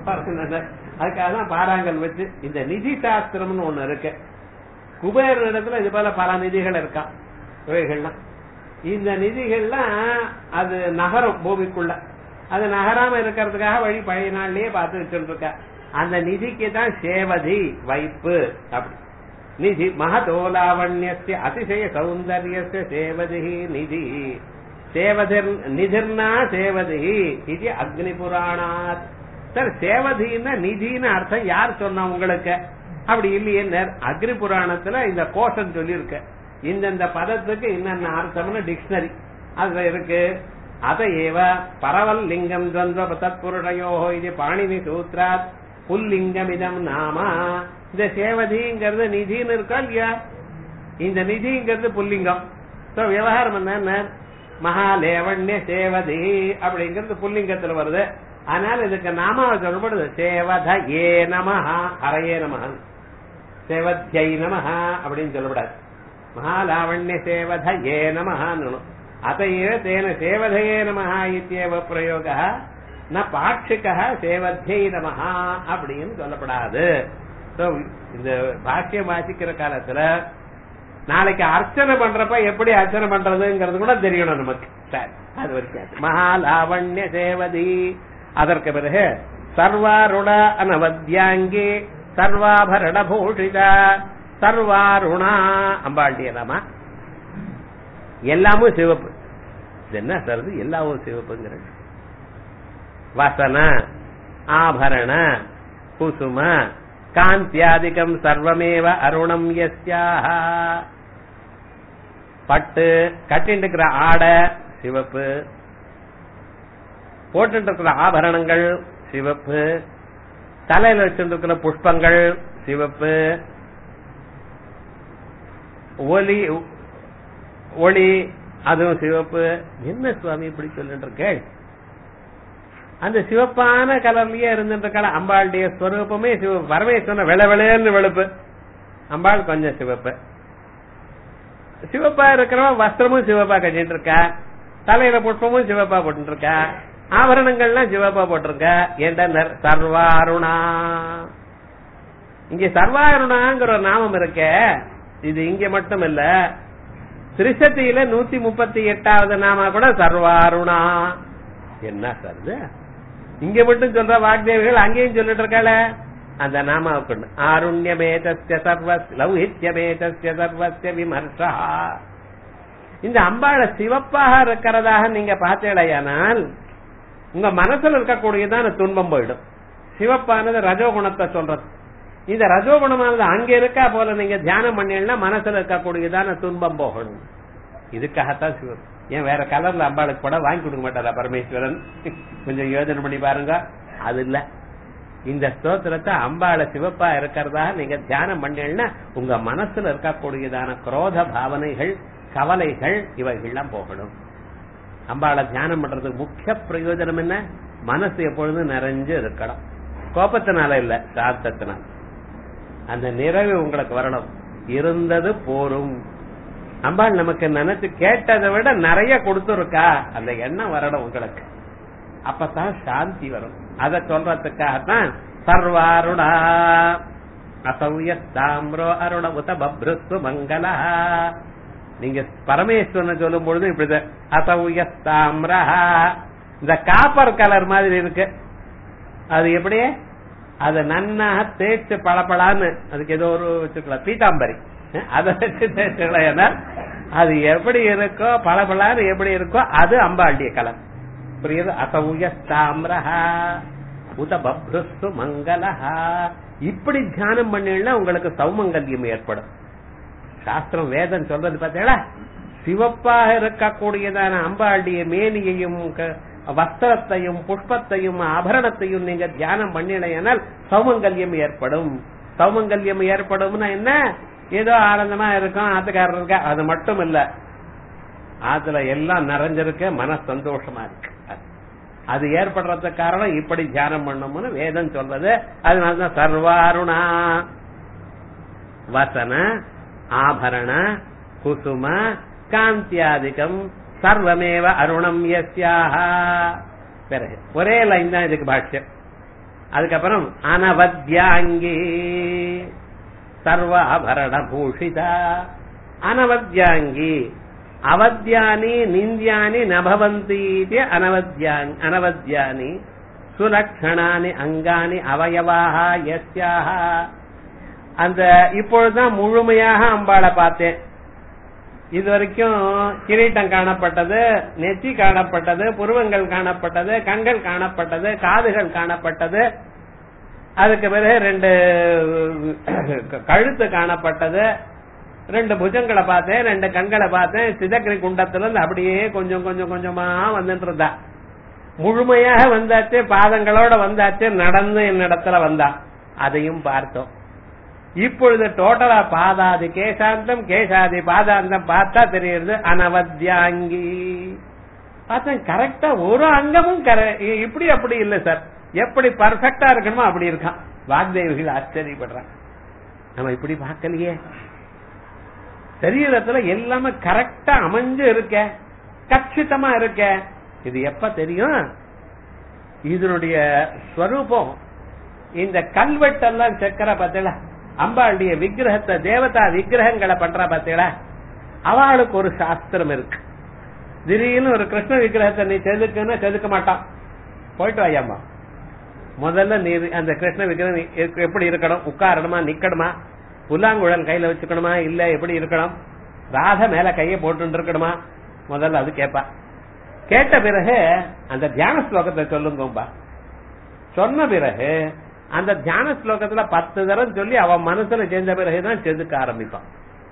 அதுக்காக தான் பாறாங்கல் வச்சு இந்த நிதி சாஸ்திரம்னு ஒண்ணு இருக்கு குபேர இடத்துல இது போல பல நிதிகள் இருக்கா இவைகள்லாம் இந்த நிதிகள்லாம் அது நகரம் பூமிக்குள்ள அது நகராம இருக்கிறதுக்காக வழி பழைய நாள்லயே பார்த்து வச்சுட்டு இருக்க அந்த நிதிக்கு தான் சேவதி வைப்பு அப்படி நிதி மகதோலாவண்யஸ்ய அதிசய சௌந்தர்யஸ்ய சேவதி நிதி சேவதிர் நிதிர்னா சேவதி இது அக்னி புராணாத் சார் சேவதின்னா நிதின்னு அர்த்தம் யார் சொன்னா உங்களுக்கு அப்படி இல்லையே அக்னி புராணத்துல இந்த கோஷம் சொல்லியிருக்க இந்தந்த பதத்துக்கு என்னென்ன அர்த்தம்னு டிக்ஷனரி அதுல இருக்கு அத ஏவ பரவல் லிங்கம் துவந்த தத்புருஷயோ இது பாணினி சூத்ராத் புல்லிங்கம் இதம் நாமா இந்த சேவதிங்கிறது நிதின்னு இருக்கா இல்லையா இந்த நிதிங்கிறது புல்லிங்கம் விவகாரம் என்ன மகாலேவண்ய சேவதி அப்படிங்கிறது புல்லிங்கத்துல வருது அதனால இதுக்கு நாமாவை சொல்லப்படுது சேவத ஏ நமஹா ஹரையே நமஹன் சேவத்யை நமஹா அப்படின்னு சொல்லப்படாது மகாலாவண்ய சேவத ஏ நமஹான்னு அத்தைய தேன சேவதையே நமஹா இத்தியவ பிரயோக ந பாட்சிக சேவத்யை நமஹா அப்படின்னு சொல்லப்படாது இந்த பாக்கியம் வாசிக்கிற காலத்துல நாளைக்கு அர்ச்சனை பண்றப்ப எப்படி அர்ச்சனை பண்றதுங்கிறது கூட தெரியணும் நமக்கு சரி அது வரைக்கும் மகாலாவண்ய சேவதி அதற்கு பிறகு சர்வாருண அனவத்யாங்கி சர்வாபரண பூஷித சர்வாருணா அம்பாண்டிய நாம எல்லாமும் சிவப்பு இது என்ன சார் எல்லாமும் சிவப்புங்கிறது வசன ஆபரண குசும காந்தியாதிகம் சர்வமேவ அருணம் எஸ்யாக பட்டு கட்டிட்டு இருக்கிற ஆடை சிவப்பு போட்டு இருக்கிற ஆபரணங்கள் சிவப்பு தலையில வச்சிருக்கிற புஷ்பங்கள் சிவப்பு ஒலி ஒளி அதுவும் சிவப்பு என்ன சுவாமி இப்படி சொல்லிட்டு இருக்கேன் அந்த சிவப்பான கலர்லயே இருந்துட்டு அம்பாளுடைய ஸ்வரூபமே சிவப்பு பரமேஸ்வரன் வெள வெளையன்னு வெளுப்பு அம்பாள் கொஞ்சம் சிவப்பு சிவப்பா இருக்கிறவன் வஸ்திரமும் சிவப்பா கட்டிட்டு இருக்கா தலையில புஷ்பமும் சிவப்பா போட்டு இருக்கா ஆபரணங்கள்லாம் சிவப்பா போட்டிருக்க என்ற சர்வாருணா இங்க சர்வாருணாங்கிற ஒரு நாமம் இருக்க இது இங்க மட்டும் இல்ல திரிசத்தியில நூத்தி முப்பத்தி எட்டாவது நாம கூட சர்வாருணா என்ன சார் இங்க மட்டும் சொல்ற வாக்தேவிகள் அங்கேயும் சொல்லிட்டு இருக்காள அந்த நாமாவுக்கு ஆருண்யமேதஸ்ய சர்வ லௌஹித்யமேதஸ்ய சர்வஸ்ய விமர்சா இந்த அம்பாள சிவப்பாக இருக்கிறதாக நீங்க பார்த்தேடையானால் உங்க மனசுல இருக்கக்கூடியதான துன்பம் போயிடும் சிவப்பானது ரஜோகுணத்தை சொல்றது இந்த ரஜோகுணமானது அங்க இருக்கா போல நீங்க தியானம் பண்ணீங்கன்னா மனசுல இருக்கக்கூடியதான துன்பம் போகணும் இதுக்காகத்தான் சிவம் ஏன் வேற கலர்ல அம்பாளுக்கு கூட வாங்கி கொடுக்க மாட்டாரா பரமேஸ்வரன் கொஞ்சம் யோஜனை பண்ணி பாருங்க அது இல்ல இந்த ஸ்தோத்திரத்தை அம்பாள சிவப்பா இருக்கிறதா நீங்க தியானம் பண்ணீங்கன்னா உங்க மனசுல இருக்கக்கூடியதான குரோத பாவனைகள் கவலைகள் இவைகள்லாம் போகணும் அம்பாளை தியானம் பண்றதுக்கு முக்கிய பிரயோஜனம் என்ன மனசு எப்பொழுதும் நிறைஞ்சு இருக்கணும் கோபத்தினால இல்ல சாத்தத்தினால அந்த நிறைவு உங்களுக்கு வரணும் இருந்தது போரும் அம்பாள் நமக்கு நினைச்சு கேட்டதை விட நிறைய கொடுத்துருக்கா அந்த எண்ணம் வரணும் உங்களுக்கு அப்பதான் சாந்தி வரும் அத சொல்றதுக்காகத்தான் சர்வாருடா அசௌய தாம்ரோ அருண உத பப்ருத்து மங்களா நீங்க பரமேஸ்வரன் சொல்லும் பொழுது இப்படிதான் அசௌய தாம்ரா இந்த காப்பர் கலர் மாதிரி இருக்கு அது எப்படி அது நன்னா தேய்ச்சு பளபளான்னு அதுக்கு ஏதோ ஒரு வச்சுக்கலாம் பீதாம்பரி அதை வச்சு தேய்ச்சுக்கலாம் அது எப்படி இருக்கோ பளபளான்னு எப்படி இருக்கோ அது அம்பாண்டிய கலர் புரியுது அசௌய தாமிரஹா உத பப்ருஸ்து மங்களஹா இப்படி தியானம் பண்ணீங்கன்னா உங்களுக்கு சௌமங்கல்யம் ஏற்படும் சாஸ்திரம் வேதம் சொல்றது பார்த்தீங்களா சிவப்பாக இருக்கக்கூடியதான அம்பாண்டிய மேனியையும் வஸ்திரத்தையும் புஷ்பத்தையும் ஆபரணத்தையும் நீங்க தியானம் பண்ணினால் சௌமங்கல்யம் ஏற்படும் சௌமங்கல்யம் ஏற்படும்னா என்ன ஏதோ ஆனந்தமா இருக்கும் ஆத்துக்காரர் இருக்க அது மட்டும் இல்ல ஆத்துல எல்லாம் நிறைஞ்சிருக்க மன சந்தோஷமா இருக்கு அது ஏற்படுறதுக்கு காரணம் இப்படி தியானம் பண்ணணும்னு வேதம் சொல்றது அதனாலதான் சர்வாருணா வசன ஆபரண குசும காந்தியாதிகம் சர்வமேவ அருணம் யஸ்யாக பிறகு ஒரே லைன் தான் இதுக்கு பாஷ்யம் அதுக்கப்புறம் அனவத்யாங்கி சர்வ ஆபரண பூஷிதா அனவத்யாங்கி அவத்யானி நிந்தியானி நபவந்தி அனவத்யானி அனவத்யானி சுலக்ஷணானி அங்கானி அவயவாக யஸ்யாக அந்த இப்பொழுதுதான் முழுமையாக அம்பாளை பார்த்தேன் இது வரைக்கும் கிரீட்டம் காணப்பட்டது நெச்சி காணப்பட்டது புருவங்கள் காணப்பட்டது கண்கள் காணப்பட்டது காதுகள் காணப்பட்டது அதுக்கு பிறகு ரெண்டு கழுத்து காணப்பட்டது ரெண்டு புஜங்களை பார்த்தேன் ரெண்டு கண்களை பார்த்தேன் சிதக்கிரி குண்டத்துல இருந்து அப்படியே கொஞ்சம் கொஞ்சம் கொஞ்சமா வந்துட்டு இருந்தா முழுமையாக வந்தாச்சு பாதங்களோட வந்தாச்சு நடந்து என்னிடத்துல வந்தா அதையும் பார்த்தோம் இப்பொழுது டோட்டலா பாதாதி கேசாந்தம் கேசாதி பாதாந்தம் பார்த்தா தெரியுது அனவத்யாங்கி பார்த்தேன் கரெக்டா ஒரு அங்கமும் இப்படி அப்படி இல்ல சார் எப்படி பர்ஃபெக்டா இருக்கணுமோ அப்படி இருக்கான் வாக்தேவிகள் ஆச்சரியப்படுறான் நம்ம இப்படி பார்க்கலையே சரீரத்துல எல்லாமே கரெக்டா அமைஞ்சு இருக்க கச்சிதமா இருக்க இது எப்ப தெரியும் இதனுடைய ஸ்வரூபம் இந்த கல்வெட்டெல்லாம் செக்கற பார்த்தீங்களா அம்பாளுடைய விக்கிரகத்தை தேவதா விக்கிரகங்களை பண்றா பார்த்தீங்களா அவளுக்கு ஒரு சாஸ்திரம் இருக்கு திடீர்னு ஒரு கிருஷ்ண விக்கிரகத்தை நீ செதுக்குன்னா செதுக்க மாட்டான் போயிட்டு வாயாமா முதல்ல நீ அந்த கிருஷ்ண விக்கிரகம் எப்படி இருக்கணும் உட்காரணுமா நிக்கணுமா புல்லாங்குழல் கையில வச்சுக்கணுமா இல்ல எப்படி இருக்கணும் ராத மேல கைய போட்டு இருக்கணுமா முதல்ல அது கேட்பா கேட்ட பிறகு அந்த தியான ஸ்லோகத்தை சொல்லுங்கப்பா சொன்ன பிறகு அந்த தியான ஸ்லோகத்துல பத்து தரம் சொல்லி அவன் மனசுல சேர்ந்த பிறகுதான் செதுக்க ஆரம்பிப்பான்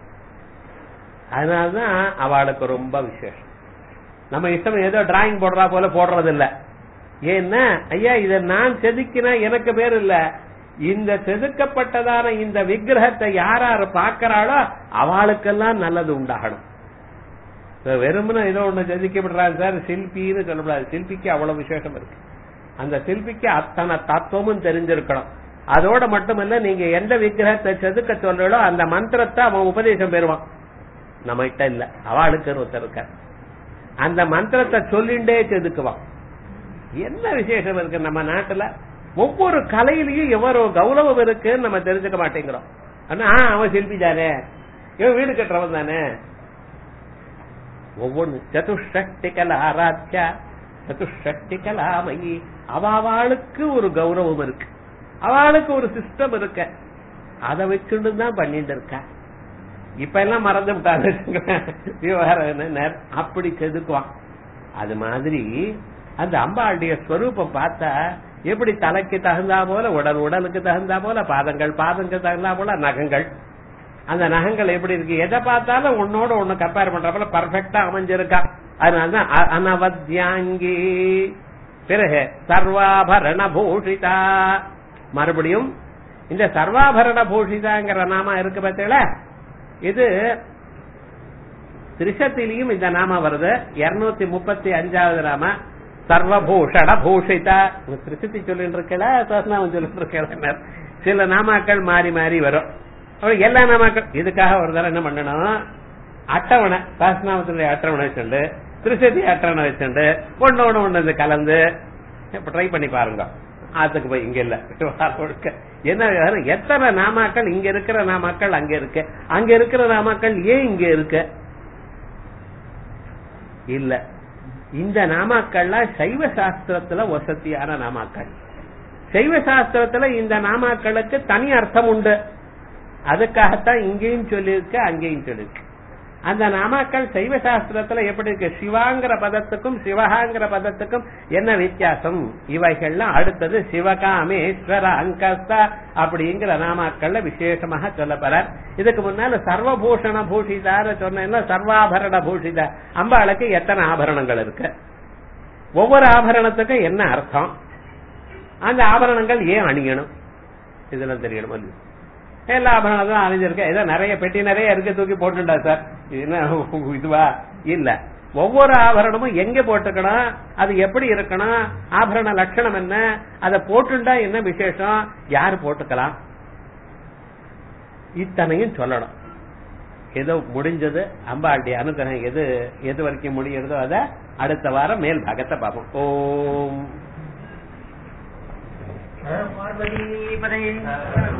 அதனாலதான் அவளுக்கு ரொம்ப விசேஷம் நம்ம இஷ்டம் ஏதோ டிராயிங் போடுறா போல போடுறது இல்ல ஏன்னா ஐயா இத நான் செதுக்கினா எனக்கு பேர் இல்ல இந்த செதுக்கப்பட்டதான இந்த விக்கிரகத்தை யார் யாரு பாக்கிறாளோ அவளுக்கெல்லாம் நல்லது உண்டாகணும் வெறுமனே ஏதோ ஒண்ணு செதுக்கப்படுறாங்க சார் சில்பின்னு சொல்லக்கூடாது சில்பிக்கு அவ்வளவு விசேஷம் இருக்கு அந்த சில்பிக்கு அத்தனை தத்துவமும் தெரிஞ்சிருக்கணும் அதோட மட்டுமல்ல நீங்க எந்த விக்கிரகத்தை செதுக்க சொல்றோ அந்த மந்திரத்தை அவன் உபதேசம் பெறுவான் நம்ம கிட்ட இல்ல அவளுக்கு ஒருத்தர் இருக்க அந்த மந்திரத்தை சொல்லிண்டே செதுக்குவான் என்ன விசேஷம் இருக்கு நம்ம நாட்டுல ஒவ்வொரு கலையிலையும் எவ்வளவு கௌரவம் இருக்குன்னு நம்ம தெரிஞ்சுக்க மாட்டேங்கிறோம் ஆனா அவன் சிற்பி தானே இவன் வீடு கட்டுறவன் தானே ஒவ்வொன்னு சதுஷ்டி கலா ஆராத்யா சதுஷ்டி கலாமயி அவாளுக்கு ஒரு கௌரவம் இருக்கு அவளுக்கு ஒரு சிஸ்டம் இருக்க அதை வச்சுட்டு தான் பண்ணிட்டு இருக்கா இப்ப எல்லாம் மறந்து விட்டாங்க விவகாரம் அப்படி செதுக்குவான் அது மாதிரி அந்த அம்பாளுடைய ஸ்வரூபம் பார்த்தா எப்படி தலைக்கு தகுந்தா போல உடல் உடலுக்கு தகுந்தா போல பாதங்கள் பாதங்களுக்கு தகுந்தா போல நகங்கள் அந்த நகங்கள் எப்படி இருக்கு எதை பார்த்தாலும் உன்னோட ஒண்ணு கம்பேர் பண்றப்பல பர்ஃபெக்டா அமைஞ்சிருக்கா அதனாலதான் அ- அனவத்யாங்கி பிறகு சர்வாபரண பூஷிதா மறுபடியும் இந்த சர்வாபரண பூஷிதாங்கிற நாம இருக்கு பார்த்தீங்களா இது திரிசத்திலையும் இந்த நாம வருது இருநூத்தி முப்பத்தி அஞ்சாவது நாம சர்வபூஷண பூஷிதா திரிசத்தி சொல்லிட்டு இருக்கல சஸ்நாமம் சொல்லிட்டு இருக்கல சில நாமாக்கள் மாறி மாறி வரும் அப்புறம் எல்லா நாமாக்கள் இதுக்காக ஒரு தடவை என்ன பண்ணணும் அட்டவணை சாஸ்நாமத்தினுடைய அட்டவணை வச்சுண்டு திருசதி அட்டவணை வச்சுண்டு ஒண்ணு ஒண்ணு ஒண்ணு இது கலந்து இப்ப ட்ரை பண்ணி பாருங்க ஆத்துக்கு போய் இங்க இல்ல ஒழுக்க. என்ன விவகாரம்? எத்தனை நாமாக்கள் இங்க இருக்கிற நாமாக்கள் அங்க இருக்கு அங்க இருக்கிற நாமாக்கள் ஏன் இங்க இருக்கு இல்ல இந்த நாமாக்கள்லாம் சைவ சாஸ்திரத்துல வசதியான நாமாக்கள் சைவ சாஸ்திரத்துல இந்த நாமாக்களுக்கு தனி அர்த்தம் உண்டு அதுக்காகத்தான் இங்கேயும் சொல்லியிருக்கு அங்கேயும் சொல்லியிருக்கு அந்த நாமாக்கள் சைவ சாஸ்திரத்துல எப்படி இருக்கு சிவாங்கிற பதத்துக்கும் சிவகாங்கிற பதத்துக்கும் என்ன வித்தியாசம் இவைகள்லாம் அடுத்தது சிவகாமேஸ்வர அங்கஸ்தா அப்படிங்கிற நாமாக்கள்ல விசேஷமாக சொல்லப்படுறார் இதுக்கு முன்னால சர்வபூஷண பூஷிதார சொன்னா சர்வாபரண பூஷிதா அம்பாளுக்கு எத்தனை ஆபரணங்கள் இருக்கு ஒவ்வொரு ஆபரணத்துக்கும் என்ன அர்த்தம் அந்த ஆபரணங்கள் ஏன் அணியணும் இதெல்லாம் தெரியணும் அது எல்லா ஆபரணங்களும் அணிஞ்சிருக்க ஏதோ நிறைய பெட்டி நிறைய இருக்கு தூக்கி போட்டுண்டா சார் இது என்ன இதுவா இல்ல ஒவ்வொரு ஆபரணமும் எங்க போட்டுக்கணும் அது எப்படி இருக்கணும் ஆபரண லட்சணம் என்ன அதை போட்டுண்டா என்ன விசேஷம் யாரு போட்டுக்கலாம் இத்தனையும் சொல்லணும் ஏதோ முடிஞ்சது அம்பாளுடைய அனுகிரகம் எது எது வரைக்கும் முடிகிறதோ அதை அடுத்த வாரம் மேல் பாகத்தை பார்ப்போம் ஓம் பார்வதி பதை